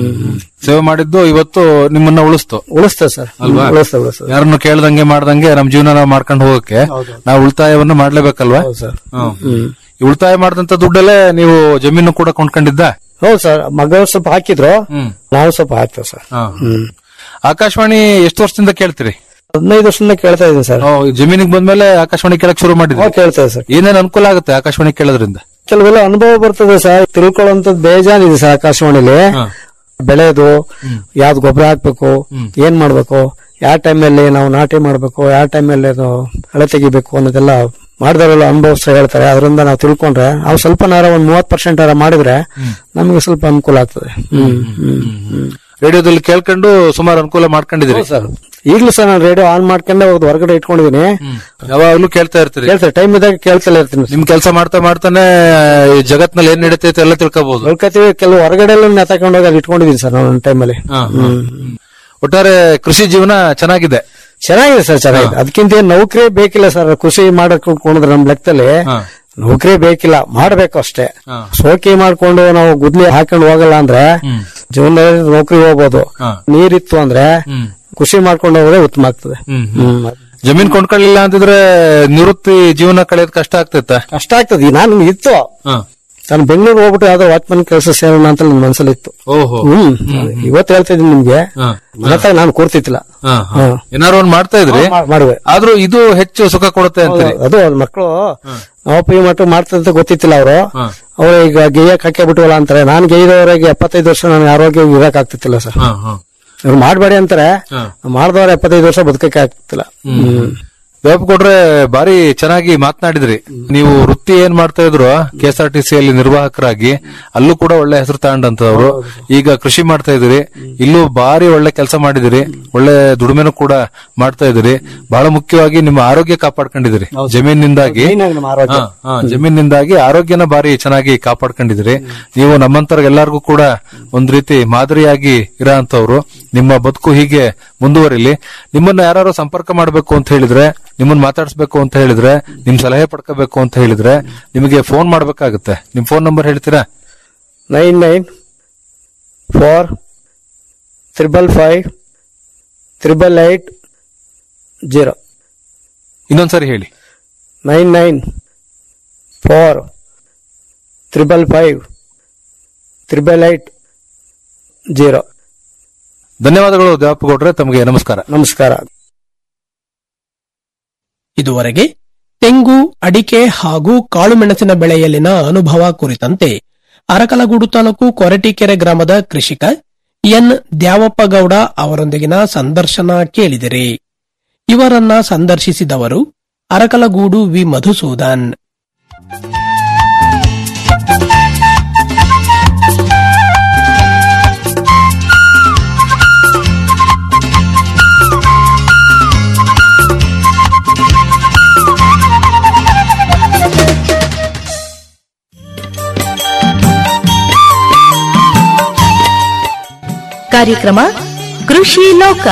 ಸೇವೆ ಮಾಡಿದ್ದು ಇವತ್ತು ನಿಮ್ಮನ್ನ ಉಳಿಸ್ತು ಉಳಿಸ್ತದೆ ಸರ್ ಅಲ್ವಾ ಉಳಿಸ್ತದೆ ಉಳಿಸ್ತದೆ ಯಾರನ್ನು ಕೇಳ್ದಂಗೆ ಮಾಡ್ದಂಗೆ ನಮ್ ಜೀವನ ನಾವು ಮಾಡ್ಕೊಂಡು ಹೋಗಕ್ಕೆ ನಾವು ಉಳಿತಾಯವನ್ನು ಮಾಡ್ಲೇಬೇಕಲ್ವಾ ಸರ್ ಹ್ಮ್. ಈ ಉಳಿತಾಯ ಮಾಡಿದಂತ ದುಡ್ಡಲ್ಲೇ ನೀವು ಜಮೀನು ಕೂಡ ಕೊಂಡ್ಕೊಂಡಿದ್ದ ಹೌದು ಸರ್ ಮಗ ಸ್ವಲ್ಪ ಹಾಕಿದ್ರು ನಾವು ಸ್ವಲ್ಪ ಹಾಕ್ತೇವೆ ಸರ್ ಹ್ಮ್ ಆಕಾಶವಾಣಿ ಎಷ್ಟು ವರ್ಷದಿಂದ ಕೇಳ್ತೀರಿ ಹದಿನೈದು ವರ್ಷದಿಂದ ಕೇಳ್ತಾ ಇದ್ದೀನಿ ಸರ್ ಓ, ಈ ಜಮೀನಿಗೆ ಬಂದ್ಮೇಲೆ ಆಕಾಶವಾಣಿ ಕೇಳಕ್ ಶುರು ಮಾಡಿದ್ರಿ ಕೇಳ್ತೇವೆ ಸರ್ ಏನೇನ್ ಅನುಕೂಲ ಆಗುತ್ತೆ ಆಕಾಶವಾಣಿ ಕೇಳೋದ್ರಿಂದ ಕೆಲವೆಲ್ಲ ಅನುಭವ ಬರ್ತದೆ ಸರ್ ತಿಳ್ಕೊಳ್ಳುವಂತದ್ದು ಬೇಜಾನಿದೆ ಸರ್ ಆಕಾಶವಾಣಿಲಿ ಬೆಳೆದು ಯಾವ್ದು ಗೊಬ್ಬರ ಹಾಕ್ಬೇಕು ಏನ್ ಮಾಡ್ಬೇಕು ಯಾವ ಟೈಮಲ್ಲಿ ನಾವು ನಾಟಿ ಮಾಡ್ಬೇಕು ಯಾವ ಟೈಮಲ್ಲಿ ಅದು ಕಳೆ ತೆಗಿಬೇಕು ಅನ್ನೋದೆಲ್ಲ ಮಾಡಿದವರೆಲ್ಲ ಅನುಭವಿಸ್ತಾ ಹೇಳ್ತಾರೆ ಅದರಿಂದ ನಾವು ತಿಳ್ಕೊಂಡ್ರೆ ನಾವು ಸ್ವಲ್ಪ ನಾರ ಒಂದ್ ಮೂವತ್ ಪರ್ಸೆಂಟ್ ಮಾಡಿದ್ರೆ ನಮಗೆ ಸ್ವಲ್ಪ ಅನುಕೂಲ ಆಗ್ತದೆ ಹ್ಮ್ ಹ್ಮ್ ಹ್ಮ್ ರೇಡಿಯೋದಲ್ಲಿ ಕೇಳ್ಕೊಂಡು ಸುಮಾರು ಅನುಕೂಲ ಮಾಡ್ಕೊಂಡಿದ್ದೀರಿ ಸರ್ ಈಗಲೂ ಸಹ ನಾನು ರೇಡಿಯೋ ಆನ್ ಮಾಡ್ಕೊಂಡೆ ಹೋದ್ ಹೊರಗಡೆ ಇಟ್ಕೊಂಡಿದೀನಿ ಯಾವಾಗ್ಲೂ ಕೇಳ್ತಾ ಇರ್ತೀರಿ ಕೇಳ್ತಾರೆ ಟೈಮ್ ಇದ್ದಾಗ ಕೇಳ್ತಲೇ ಇರ್ತೀನಿ ನಿಮ್ ಕೆಲಸ ಮಾಡ್ತಾ ಮಾಡ್ತಾನೆ ಈ ಜಗತ್ನಲ್ಲಿ ಏನ್ ನಡೀತೈತೆ ಎಲ್ಲ ತಿಳ್ಕೊಬಹುದು ತಿಳ್ಕೊತೀವಿ ಕೆಲವು ಹೊರಗಡೆ ಎಲ್ಲ ನೆತಕೊಂಡು ಹೋಗಿ ಅಲ್ಲಿ ಇಟ್ಕೊಂಡಿದೀನಿ ಸರ್ ನಾನು ಟೈಮಲ್ಲಿ ಒಟ್ಟಾರೆ ಕೃಷಿ ಜೀವನ ಚೆನ್ನಾಗಿದೆ ಚೆನ್ನಾಗಿದೆ ಸರ್ ಚೆನ್ನಾಗಿದೆ ಅದಕ್ಕಿಂತ ಏನ್ ನೌಕರಿ ಬೇಕಿಲ್ಲ ಸರ್ ಕೃಷಿ ಮಾಡಕ್ ಕುಣಿದ್ರೆ ನಮ್ ಲೆಕ್ಕದಲ್ಲಿ ನೌಕರಿ ಬೇಕಿಲ್ಲ ಮಾಡ್ಬೇಕು ಅಷ್ಟೇ ಸೋಕಿ ಮಾಡ್ಕೊಂಡು ನಾವು ಗುದ್ಲಿ ಹಾಕೊಂಡು ಹೋಗಲ್ಲ ಅಂದ್ರೆ ಜೀವನದಲ್ಲಿ ನೌಕರಿ ಹೋಗ್ಬೋದು ನೀರಿತ್ತು ಅಂದ್ರೆ ಕೃಷಿ ಮಾಡ್ಕೊಂಡು ಹೋಗೋದೇ ಉತ್ತಮ ಆಗ್ತದೆ ಹ್ಮ್. ಜಮೀನ್ ಕೊಂಡ್ಕೊಳ್ಳಿಲ್ಲ ಅಂತಿದ್ರೆ ನಿವೃತ್ತಿ ಜೀವನ ಕಳೆಯೋದ್ ಕಷ್ಟ ಆಗ್ತೈತ ಕಷ್ಟ ಆಗ್ತದೆ ನಾನು ಇತ್ತು ನಾನು ಬೆಂಗಳೂರು ಹೋಗ್ಬಿಟ್ಟು ಯಾವ್ದೋ ವಾಚ್ಮನ್ ಕೆಲಸ ಸೇರೋಣ ಅಂತ ನನ್ನ ಮನಸ್ಸಲ್ಲಿ ಇತ್ತು ಓಹೋ ಹ್ಮ್ ಇವತ್ತು ಹೇಳ್ತಾ ಇದೀನಿ ನಿಮ್ಗೆ ಮತ್ತೆ ನಾನು ಕೂರ್ತಿತ್ತಿಲ್ಲ ಹಾ. ಏನಾರು ಒಂದ್ ಮಾಡ್ತಾ ಇದ್ರಿ ಹಾ, ಮಾ- ಮಾಡುವೆ. ಆದ್ರೂ ಇದು ಹೆಚ್ಚು ಸುಖ ಕೊಡುತ್ತೆ ಅಂತೀರಿ ಅದು ಮಕ್ಕಳು ಅವಪ್ಪ ಈ ಮಟ್ಟ ಮಾಡ್ತಂತ ಗೊತ್ತಿತ್ತಿಲ್ಲ ಅವರು ಅವ್ರು ಈಗ ಗೇಯಕ್ ಹಾಕೇ ಬಿಟ್ಟವಲ್ಲ ಅಂತಾರೆ ನಾನು ಗೇಯ್ದವರೆಗೆ ಎಪ್ಪತ್ತೈದು ವರ್ಷ ನಾನು ಆರೋಗ್ಯ ಇರಕ್ ಆಗ್ತಿತ್ತಿಲ್ಲ ಸರ್ ಇವ್ರು ಮಾಡ್ಬೇಡಿ ಅಂತಾರೆ ಮಾಡ್ದವ್ರ ಎಪ್ಪತ್ತೈದು ವರ್ಷ ಬದುಕಕ್ಕೆ ಆಗ್ತಿಲ್ಲ ಹ್ಮ್ ದೇವಪ್ಪ ಕೊಟ್ರೆ ಬಾರಿ ಚೆನ್ನಾಗಿ ಮಾತನಾಡಿದ್ರಿ ನೀವು ವೃತ್ತಿ ಏನ್ ಮಾಡ್ತಾ ಇದ್ರು K S R T C ಅಲ್ಲಿ ನಿರ್ವಾಹಕರಾಗಿ ಅಲ್ಲೂ ಕೂಡ ಒಳ್ಳೆ ಹೆಸರು ತಗೊಂಡಂತವ್ರು ಈಗ ಕೃಷಿ ಮಾಡ್ತಾ ಇದ್ರಿ ಇಲ್ಲೂ ಬಾರಿ ಒಳ್ಳೆ ಕೆಲಸ ಮಾಡಿದಿರಿ ಒಳ್ಳೆ ದುಡಿಮೆನೂ ಕೂಡ ಮಾಡ್ತಾ ಇದ್ರಿ ಬಹಳ ಮುಖ್ಯವಾಗಿ ನಿಮ್ಮ ಆರೋಗ್ಯ ಕಾಪಾಡ್ಕೊಂಡಿದಿರಿ ಜಮೀನಿಂದಾಗಿ Main ಆಗಿ ನಮ್ಮ ಆರೋಗ್ಯ. ಹಾ, ಹಾ, ಜಮೀನಿಂದಾಗಿ ಆರೋಗ್ಯನ ಬಾರಿ ಚೆನ್ನಾಗಿ ಕಾಪಾಡ್ಕೊಂಡಿದ್ರಿ ನೀವು ನಮ್ಮಂತರ ಎಲ್ಲರಿಗೂ ಕೂಡ ಒಂದ್ ರೀತಿ ಮಾದರಿಯಾಗಿ ಇರೋ ಅಂತವ್ರು ನಿಮ್ಮ ಬದುಕು ಹೀಗೆ ಮುಂದುವರಿಲಿ ನಿಮ್ಮನ್ನ ಯಾರು ಸಂಪರ್ಕ ಮಾಡಬೇಕು ಅಂತ ಹೇಳಿದ್ರೆ ನಿಮ್ಮನ್ನ ಮಾತಾಡಿಸ್ಬೇಕು ಅಂತ ಹೇಳಿದ್ರೆ ನಿಮ್ ಸಲಹೆ ಪಡ್ಕೋಬೇಕು ಅಂತ ಹೇಳಿದ್ರೆ ನಿಮಗೆ ಫೋನ್ ಮಾಡ್ಬೇಕಾಗುತ್ತೆ ನಿಮ್ ಫೋನ್ ನಂಬರ್ ಹೇಳ್ತೀರಾ nine nine four triple five triple eight zero ಇನ್ನೊಂದ್ಸರಿ ಹೇಳಿ nine nine four triple five triple eight zero ಧನ್ಯವಾದಗಳು ದೇವಪ್ಪ ಗೌಡ್ರೆ ತಮಗೆ ನಮಸ್ಕಾರ ನಮಸ್ಕಾರ ಇದುವರೆಗೆ ತೆಂಗು ಅಡಿಕೆ ಹಾಗೂ ಕಾಳುಮೆಣಸಿನ ಬೆಳೆಯಲ್ಲಿನ ಅನುಭವ ಕುರಿತಂತೆ ಅರಕಲಗೂಡು ತಾಲೂಕು ಕೊರಟೀಕೆರೆ ಗ್ರಾಮದ ಕೃಷಿಕ ಎನ್ ದ್ಯಾವಪ್ಪಗೌಡ ಅವರೊಂದಿಗಿನ ಸಂದರ್ಶನ ಕೇಳಿದಿರಿ ಇವರನ್ನ ಸಂದರ್ಶಿಸಿದವರು ಅರಕಲಗೂಡು ವಿ ಮಧುಸೂದನ್ ಕಾರ್ಯಕ್ರಮ ಕೃಷಿ ಲೋಕ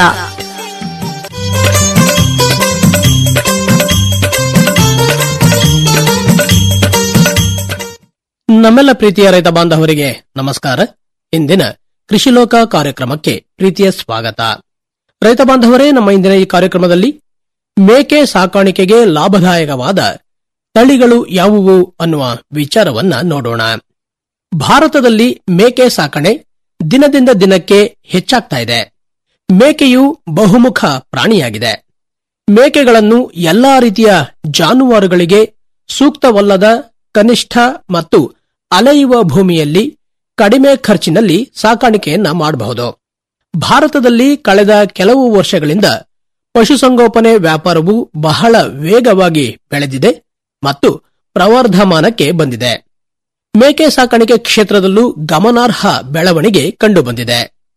ನಮ್ಮೆಲ್ಲ ಪ್ರೀತಿಯ ರೈತ ಬಾಂಧವರಿಗೆ ನಮಸ್ಕಾರ ಇಂದಿನ ಕೃಷಿ ಲೋಕ ಕಾರ್ಯಕ್ರಮಕ್ಕೆ ಪ್ರೀತಿಯ ಸ್ವಾಗತ ರೈತ ಬಾಂಧವರೇ ನಮ್ಮ ಇಂದಿನ ಈ ಕಾರ್ಯಕ್ರಮದಲ್ಲಿ ಮೇಕೆ ಸಾಕಾಣಿಕೆಗೆ ಲಾಭದಾಯಕವಾದ ತಳಿಗಳು ಯಾವುವು ಅನ್ನುವ ವಿಚಾರವನ್ನ ನೋಡೋಣ ಭಾರತದಲ್ಲಿ ಮೇಕೆ ಸಾಕಣೆ ದಿನದಿಂದ ದಿನಕ್ಕೆ ಹೆಚ್ಚಾಗ್ತಾ ಇದೆ ಮೇಕೆಯು ಬಹುಮುಖ ಪ್ರಾಣಿಯಾಗಿದೆ ಮೇಕೆಗಳನ್ನು ಎಲ್ಲಾ ರೀತಿಯ ಜಾನುವಾರುಗಳಿಗೆ ಸೂಕ್ತವಲ್ಲದ ಕನಿಷ್ಠ ಮತ್ತು ಅಲೆಯುವ ಭೂಮಿಯಲ್ಲಿ ಕಡಿಮೆ ಖರ್ಚಿನಲ್ಲಿ ಸಾಕಾಣಿಕೆಯನ್ನ ಮಾಡಬಹುದು ಭಾರತದಲ್ಲಿ ಕಳೆದ ಕೆಲವು ವರ್ಷಗಳಿಂದ ಪಶುಸಂಗೋಪನೆ ವ್ಯಾಪಾರವು ಬಹಳ ವೇಗವಾಗಿ ಬೆಳೆದಿದೆ ಮತ್ತು ಪ್ರವರ್ಧಮಾನಕ್ಕೆ ಬಂದಿದೆ ಮೇಕೆ ಸಾಕಾಣಿಕೆ ಕ್ಷೇತ್ರದಲ್ಲೂ ಗಮನಾರ್ಹ ಬೆಳವಣಿಗೆ ಕಂಡುಬಂದಿದೆ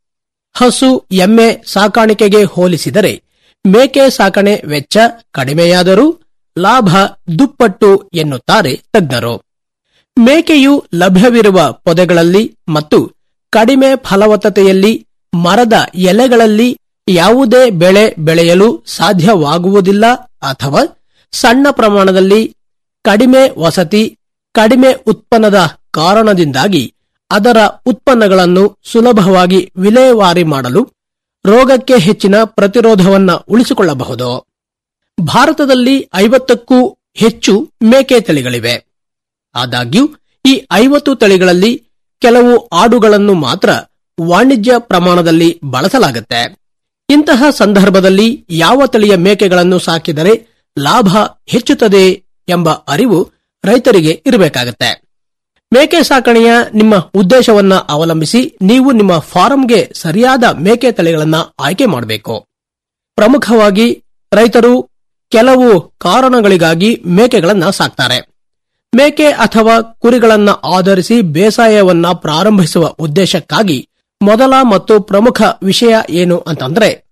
ಹಸು ಎಮ್ಮೆ ಸಾಕಾಣಿಕೆಗೆ ಹೋಲಿಸಿದರೆ ಮೇಕೆ ಸಾಕಣೆ ವೆಚ್ಚ ಕಡಿಮೆಯಾದರೂ ಲಾಭ ದುಪ್ಪಟ್ಟು ಎನ್ನುತ್ತಾರೆ ತಜ್ಞರು ಮೇಕೆಯು ಲಭ್ಯವಿರುವ ಪೊದೆಗಳಲ್ಲಿ ಮತ್ತು ಕಡಿಮೆ ಫಲವತ್ತತೆಯಲ್ಲಿ ಮರದ ಎಲೆಗಳಲ್ಲಿ ಯಾವುದೇ ಬೆಳೆ ಬೆಳೆಯಲು ಸಾಧ್ಯವಾಗುವುದಿಲ್ಲ ಅಥವಾ ಸಣ್ಣ ಪ್ರಮಾಣದಲ್ಲಿ ಕಡಿಮೆ ವಸತಿ ಕಡಿಮೆ ಉತ್ಪನ್ನದ ಕಾರಣದಿಂದಾಗಿ ಅದರ ಉತ್ಪನ್ನಗಳನ್ನು ಸುಲಭವಾಗಿ ವಿಲೇವಾರಿ ಮಾಡಲು ರೋಗಕ್ಕೆ ಹೆಚ್ಚಿನ ಪ್ರತಿರೋಧವನ್ನ ಉಳಿಸಿಕೊಳ್ಳಬಹುದು ಭಾರತದಲ್ಲಿ ಐವತ್ತಕ್ಕೂ ಹೆಚ್ಚು ಮೇಕೆ ತಳಿಗಳಿವೆ ಆದಾಗ್ಯೂ ಈ ಐವತ್ತು ತಳಿಗಳಲ್ಲಿ ಕೆಲವು ಆಡುಗಳನ್ನು ಮಾತ್ರ ವಾಣಿಜ್ಯ ಪ್ರಮಾಣದಲ್ಲಿ ಬಳಸಲಾಗುತ್ತೆ ಇಂತಹ ಸಂದರ್ಭದಲ್ಲಿ ಯಾವ ತಳಿಯ ಮೇಕೆಗಳನ್ನು ಸಾಕಿದರೆ ಲಾಭ ಹೆಚ್ಚುತ್ತದೆ ಎಂಬ ಅರಿವು ರೈತರಿಗೆ ಇರಬೇಕಾಗತ್ತೆ ಮೇಕೆ ಸಾಕಣೆಯ ನಿಮ್ಮ ಉದ್ದೇಶವನ್ನ ಅವಲಂಬಿಸಿ ನೀವು ನಿಮ್ಮ ಫಾರಂಗೆ ಸರಿಯಾದ ಮೇಕೆ ತಳಿಗಳನ್ನ ಆಯ್ಕೆ ಮಾಡಬೇಕು ಪ್ರಮುಖವಾಗಿ ರೈತರು ಕೆಲವು ಕಾರಣಗಳಿಗಾಗಿ ಮೇಕೆಗಳನ್ನ ಸಾಕ್ತಾರೆ ಮೇಕೆ ಅಥವಾ ಕುರಿಗಳನ್ನ ಆಧರಿಸಿ ಬೇಸಾಯವನ್ನ ಪ್ರಾರಂಭಿಸುವ ಉದ್ದೇಶಕ್ಕಾಗಿ ಮೊದಲ ಮತ್ತು ಪ್ರಮುಖ ವಿಷಯ ಏನು ಅಂತಂದ್ರೆ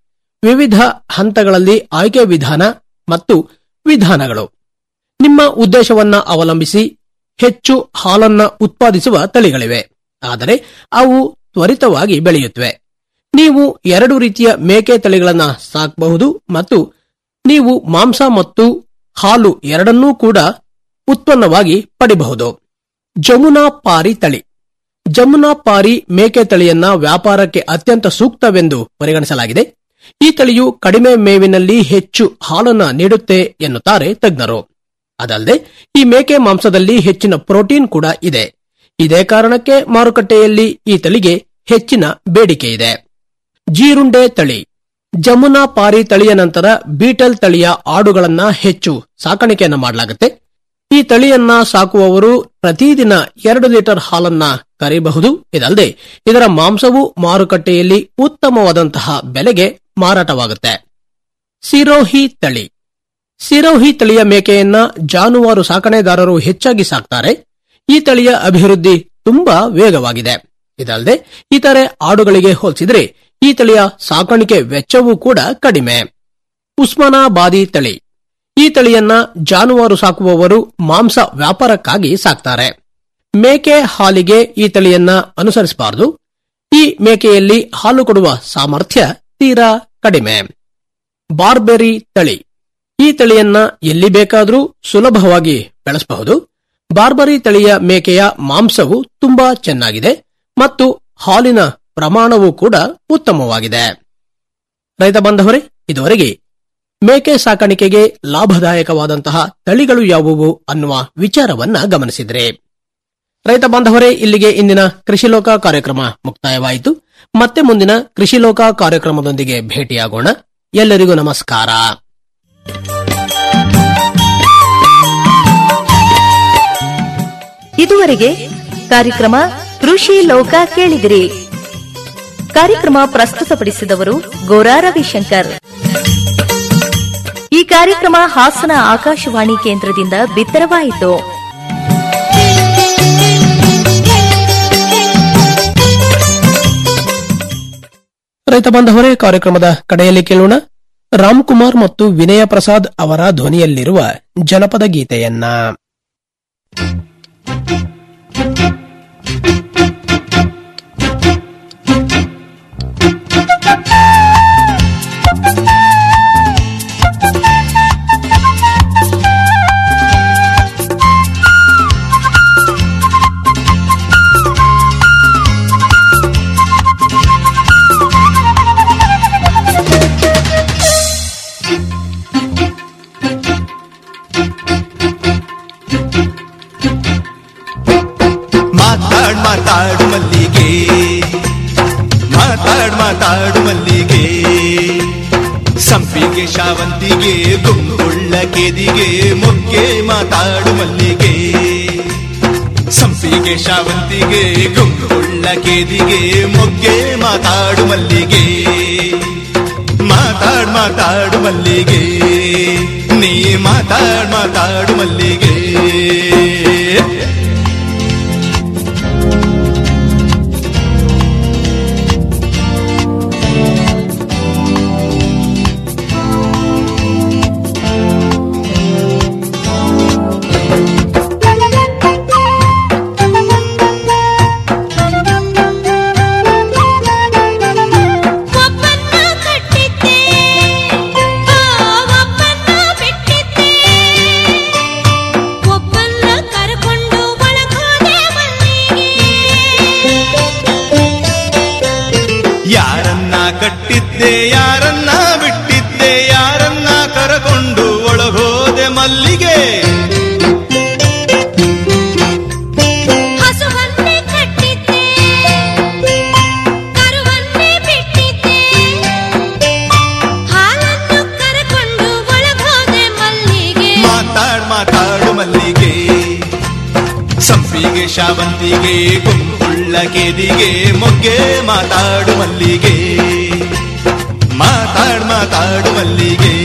ವಿವಿಧ ಹಂತಗಳಲ್ಲಿ ಆಯ್ಕೆ ವಿಧಾನ ಮತ್ತು ವಿಧಾನಗಳು ನಿಮ್ಮ ಉದ್ದೇಶವನ್ನ ಅವಲಂಬಿಸಿ ಹೆಚ್ಚು ಹಾಲನ್ನ ಉತ್ಪಾದಿಸುವ ತಳಿಗಳಿವೆ ಆದರೆ ಅವು ತ್ವರಿತವಾಗಿ ಬೆಳೆಯುತ್ತವೆ ನೀವು ಎರಡು ರೀತಿಯ ಮೇಕೆ ತಳಿಗಳನ್ನ ಸಾಕಬಹುದು ಮತ್ತು ನೀವು ಮಾಂಸ ಮತ್ತು ಹಾಲು ಎರಡನ್ನೂ ಕೂಡ ಉತ್ಪನ್ನವಾಗಿ ಪಡಿಬಹುದು ಜಮುನಾ ಪಾರಿ ತಳಿ ಜಮುನಾ ಪಾರಿ ಮೇಕೆ ತಳಿಯನ್ನ ವ್ಯಾಪಾರಕ್ಕೆ ಅತ್ಯಂತ ಸೂಕ್ತವೆಂದು ಪರಿಗಣಿಸಲಾಗಿದೆ ಈ ತಳಿಯು ಕಡಿಮೆ ಮೇವಿನಲ್ಲಿ ಹೆಚ್ಚು ಹಾಲನ್ನ ನೀಡುತ್ತೆ ಎನ್ನುತ್ತಾರೆ ತಜ್ಞರು ಅದಲ್ಲದೆ ಈ ಮೇಕೆ ಮಾಂಸದಲ್ಲಿ ಹೆಚ್ಚಿನ ಪ್ರೋಟೀನ್ ಕೂಡ ಇದೆ ಇದೇ ಕಾರಣಕ್ಕೆ ಮಾರುಕಟ್ಟೆಯಲ್ಲಿ ಈ ತಳಿಗೆ ಹೆಚ್ಚಿನ ಬೇಡಿಕೆ ಇದೆ ಜೀರುಂಡೆ ತಳಿ ಜಮುನಾ ಪಾರಿ ತಳಿಯ ನಂತರ ಬೀಟಲ್ ತಳಿಯ ಆಡುಗಳನ್ನ ಹೆಚ್ಚು ಸಾಕಾಣಿಕೆಯನ್ನ ಮಾಡಲಾಗುತ್ತೆ ಈ ತಳಿಯನ್ನ ಸಾಕುವವರು ಪ್ರತಿದಿನ ಎರಡು ಲೀಟರ್ ಹಾಲನ್ನ ಕರೆಯಬಹುದು ಇದಲ್ಲದೆ ಇದರ ಮಾಂಸವು ಮಾರುಕಟ್ಟೆಯಲ್ಲಿ ಉತ್ತಮವಾದಂತಹ ಬೆಲೆಗೆ ಮಾರಾಟವಾಗುತ್ತೆ ಸಿರೋಹಿ ತಳಿ ಸಿರೋಹಿ ತಳಿಯ ಮೇಕೆಯನ್ನ ಜಾನುವಾರು ಸಾಕಣೆದಾರರು ಹೆಚ್ಚಾಗಿ ಸಾಕ್ತಾರೆ ಈ ತಳಿಯ ಅಭಿವೃದ್ಧಿ ತುಂಬಾ ವೇಗವಾಗಿದೆ ಇದಲ್ಲದೆ ಇತರೆ ಆಡುಗಳಿಗೆ ಹೋಲಿಸಿದರೆ ಈ ತಳಿಯ ಸಾಕಾಣಿಕೆ ವೆಚ್ಚವೂ ಕೂಡ ಕಡಿಮೆ ಉಸ್ಮಾನಾಬಾದಿ ತಳಿ ಈ ತಳಿಯನ್ನ ಜಾನುವಾರು ಸಾಕುವವರು ಮಾಂಸ ವ್ಯಾಪಾರಕ್ಕಾಗಿ ಸಾಕ್ತಾರೆ ಮೇಕೆ ಹಾಲಿಗೆ ಈ ತಳಿಯನ್ನ ಅನುಸರಿಸಬಾರದು ಈ ಮೇಕೆಯಲ್ಲಿ ಹಾಲು ಕೊಡುವ ಸಾಮರ್ಥ್ಯ ತೀರಾ ಕಡಿಮೆ ಬಾರ್ಬೆರಿ ತಳಿ ಈ ತಳಿಯನ್ನ ಎಲ್ಲಿ ಬೇಕಾದರೂ ಸುಲಭವಾಗಿ ಬೆಳೆಸಬಹುದು ಬಾರ್ಬರಿ ತಳಿಯ ಮೇಕೆಯ ಮಾಂಸವು ತುಂಬಾ ಚೆನ್ನಾಗಿದೆ ಮತ್ತು ಹಾಲಿನ ಪ್ರಮಾಣವೂ ಕೂಡ ಉತ್ತಮವಾಗಿದೆ ರೈತ ಬಾಂಧವರೇ ಇದುವರೆಗೆ ಮೇಕೆ ಸಾಕಾಣಿಕೆಗೆ ಲಾಭದಾಯಕವಾದಂತಹ ತಳಿಗಳು ಯಾವುವು ಅನ್ನುವ ವಿಚಾರವನ್ನ ಗಮನಿಸಿದ್ರೆ ರೈತ ಬಾಂಧವರೇ ಇಲ್ಲಿಗೆ ಇಂದಿನ ಕೃಷಿಲೋಕ ಕಾರ್ಯಕ್ರಮ ಮುಕ್ತಾಯವಾಯಿತು ಮತ್ತೆ ಮುಂದಿನ ಕೃಷಿಲೋಕ ಕಾರ್ಯಕ್ರಮದೊಂದಿಗೆ ಭೇಟಿಯಾಗೋಣ ಎಲ್ಲರಿಗೂ ನಮಸ್ಕಾರ ಇದುವರೆಗೆ ಕಾರ್ಯಕ್ರಮ ಕೃಷಿ ಲೋಕ ಕೇಳಿದಿರಿ ಕಾರ್ಯಕ್ರಮ ಪ್ರಸ್ತುತಪಡಿಸಿದವರು ಗೋರಾ ರವಿಶಂಕರ್ ಈ ಕಾರ್ಯಕ್ರಮ ಹಾಸನ ಆಕಾಶವಾಣಿ ಕೇಂದ್ರದಿಂದ ಬಿತ್ತರವಾಯಿತು ರೈತ ಬಾಂಧವರೇ ಕಾರ್ಯಕ್ರಮದ ಕಡೆಯಲ್ಲಿ ಕೇಳೋಣ ರಾಮ್ಕುಮಾರ್ ಮತ್ತು ವಿನಯ ಪ್ರಸಾದ್ ಅವರ ಧ್ವನಿಯಲ್ಲಿರುವ ಜನಪದ ಗೀತೆಯನ್ನ ಮಾತಾಡ್ ಮಾತಾಡು ಮಲ್ಲಿಗೆ ಮಾತಾಡ್ ಮಾತಾಡು ಮಲ್ಲಿಗೆ ಸಂಪಿಗೆ ಶಾವಂತಿಗೆ ಗುಂಗುಳ್ಳ ಕೆದಿಗೆ ಮೊಗ್ಗೆ ಮಾತಾಡು ಮಲ್ಲಿಗೆ ಸಂಪಿಗೆ ಶಾವಂತಿಗೆ ಗುಂಗುಳ್ಳ ಕೆದಿಗೆ ಮೊಗ್ಗೆ ಮಾತಾಡು ಮಲ್ಲಿಗೆ ಮಾತಾಡ್ ಮಾತಾಡು ಮಲ್ಲಿಗೆ ನೀ ಮಾತಾಡ್ ಮಾತಾಡು ಮಲ್ಲಿಗೆ ಒಬ್ಬನ್ನ ಕಟ್ಟಿದ್ದೆ ಆ ಒಬ್ಬನ್ನ ಬಿಟ್ಟಿದ್ದೆ ಒಬ್ಬನ್ನ ಕರ್ಕೊಂಡು ಒಳಗೋದೆ ಮಲ್ಲಿಗೆ ಯಾರನ್ನ ಕಟ್ಟಿದ್ದೆ ಯಾರನ್ನ ಬಿಟ್ಟಿದ್ದೆ ಯಾರನ್ನ ಕರಕೊಂಡು ಒಳಗೋದೆ ಮಲ್ಲಿಗೆ ಹಸುವನ್ನೇ ಕಟ್ಟಿದ್ದೆ ಕರುವನ್ನೇ ಬಿಟ್ಟಿದ್ದೆ ಹಾಲನ್ನು ಕರ್ಕೊಂಡು ಒಳಗೋದೆ ಮಲ್ಲಿಗೆ ಮಾತಾಡ್ ಮಾತಾಡು ಮಲ್ಲಿಗೆ ಸಂಪಿಗೆ ಶಾವಂತಿಗೆ ಗುಂಪುಳ್ಳ ಕೆದಿಗೆ ಮೊಗ್ಗೆ ಮಾತಾಡು ಮಲ್ಲಿಗೆ ಮಾತಾಡ್ ಮಾತಾಡು ಮಲ್ಲಿಗೆ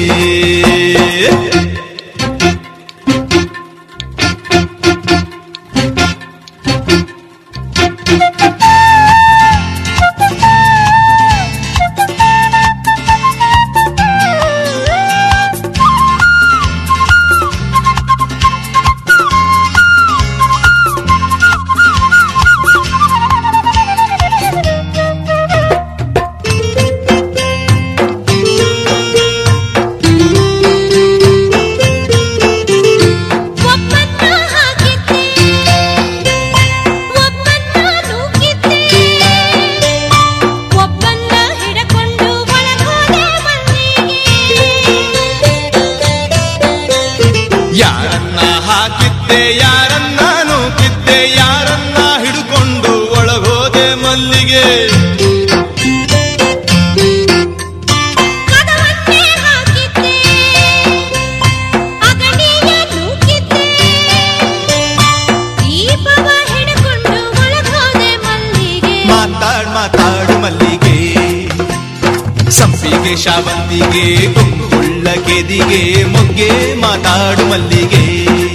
ಸಂಪಿಗೆ ಶಾವಂತಿಗೆ ಗುಂಪುಳ್ಳ ಕೆದಿಗೆ ಮೊಗ್ಗೆ ಮಾತಾಡು ಮಲ್ಲಿಗೆ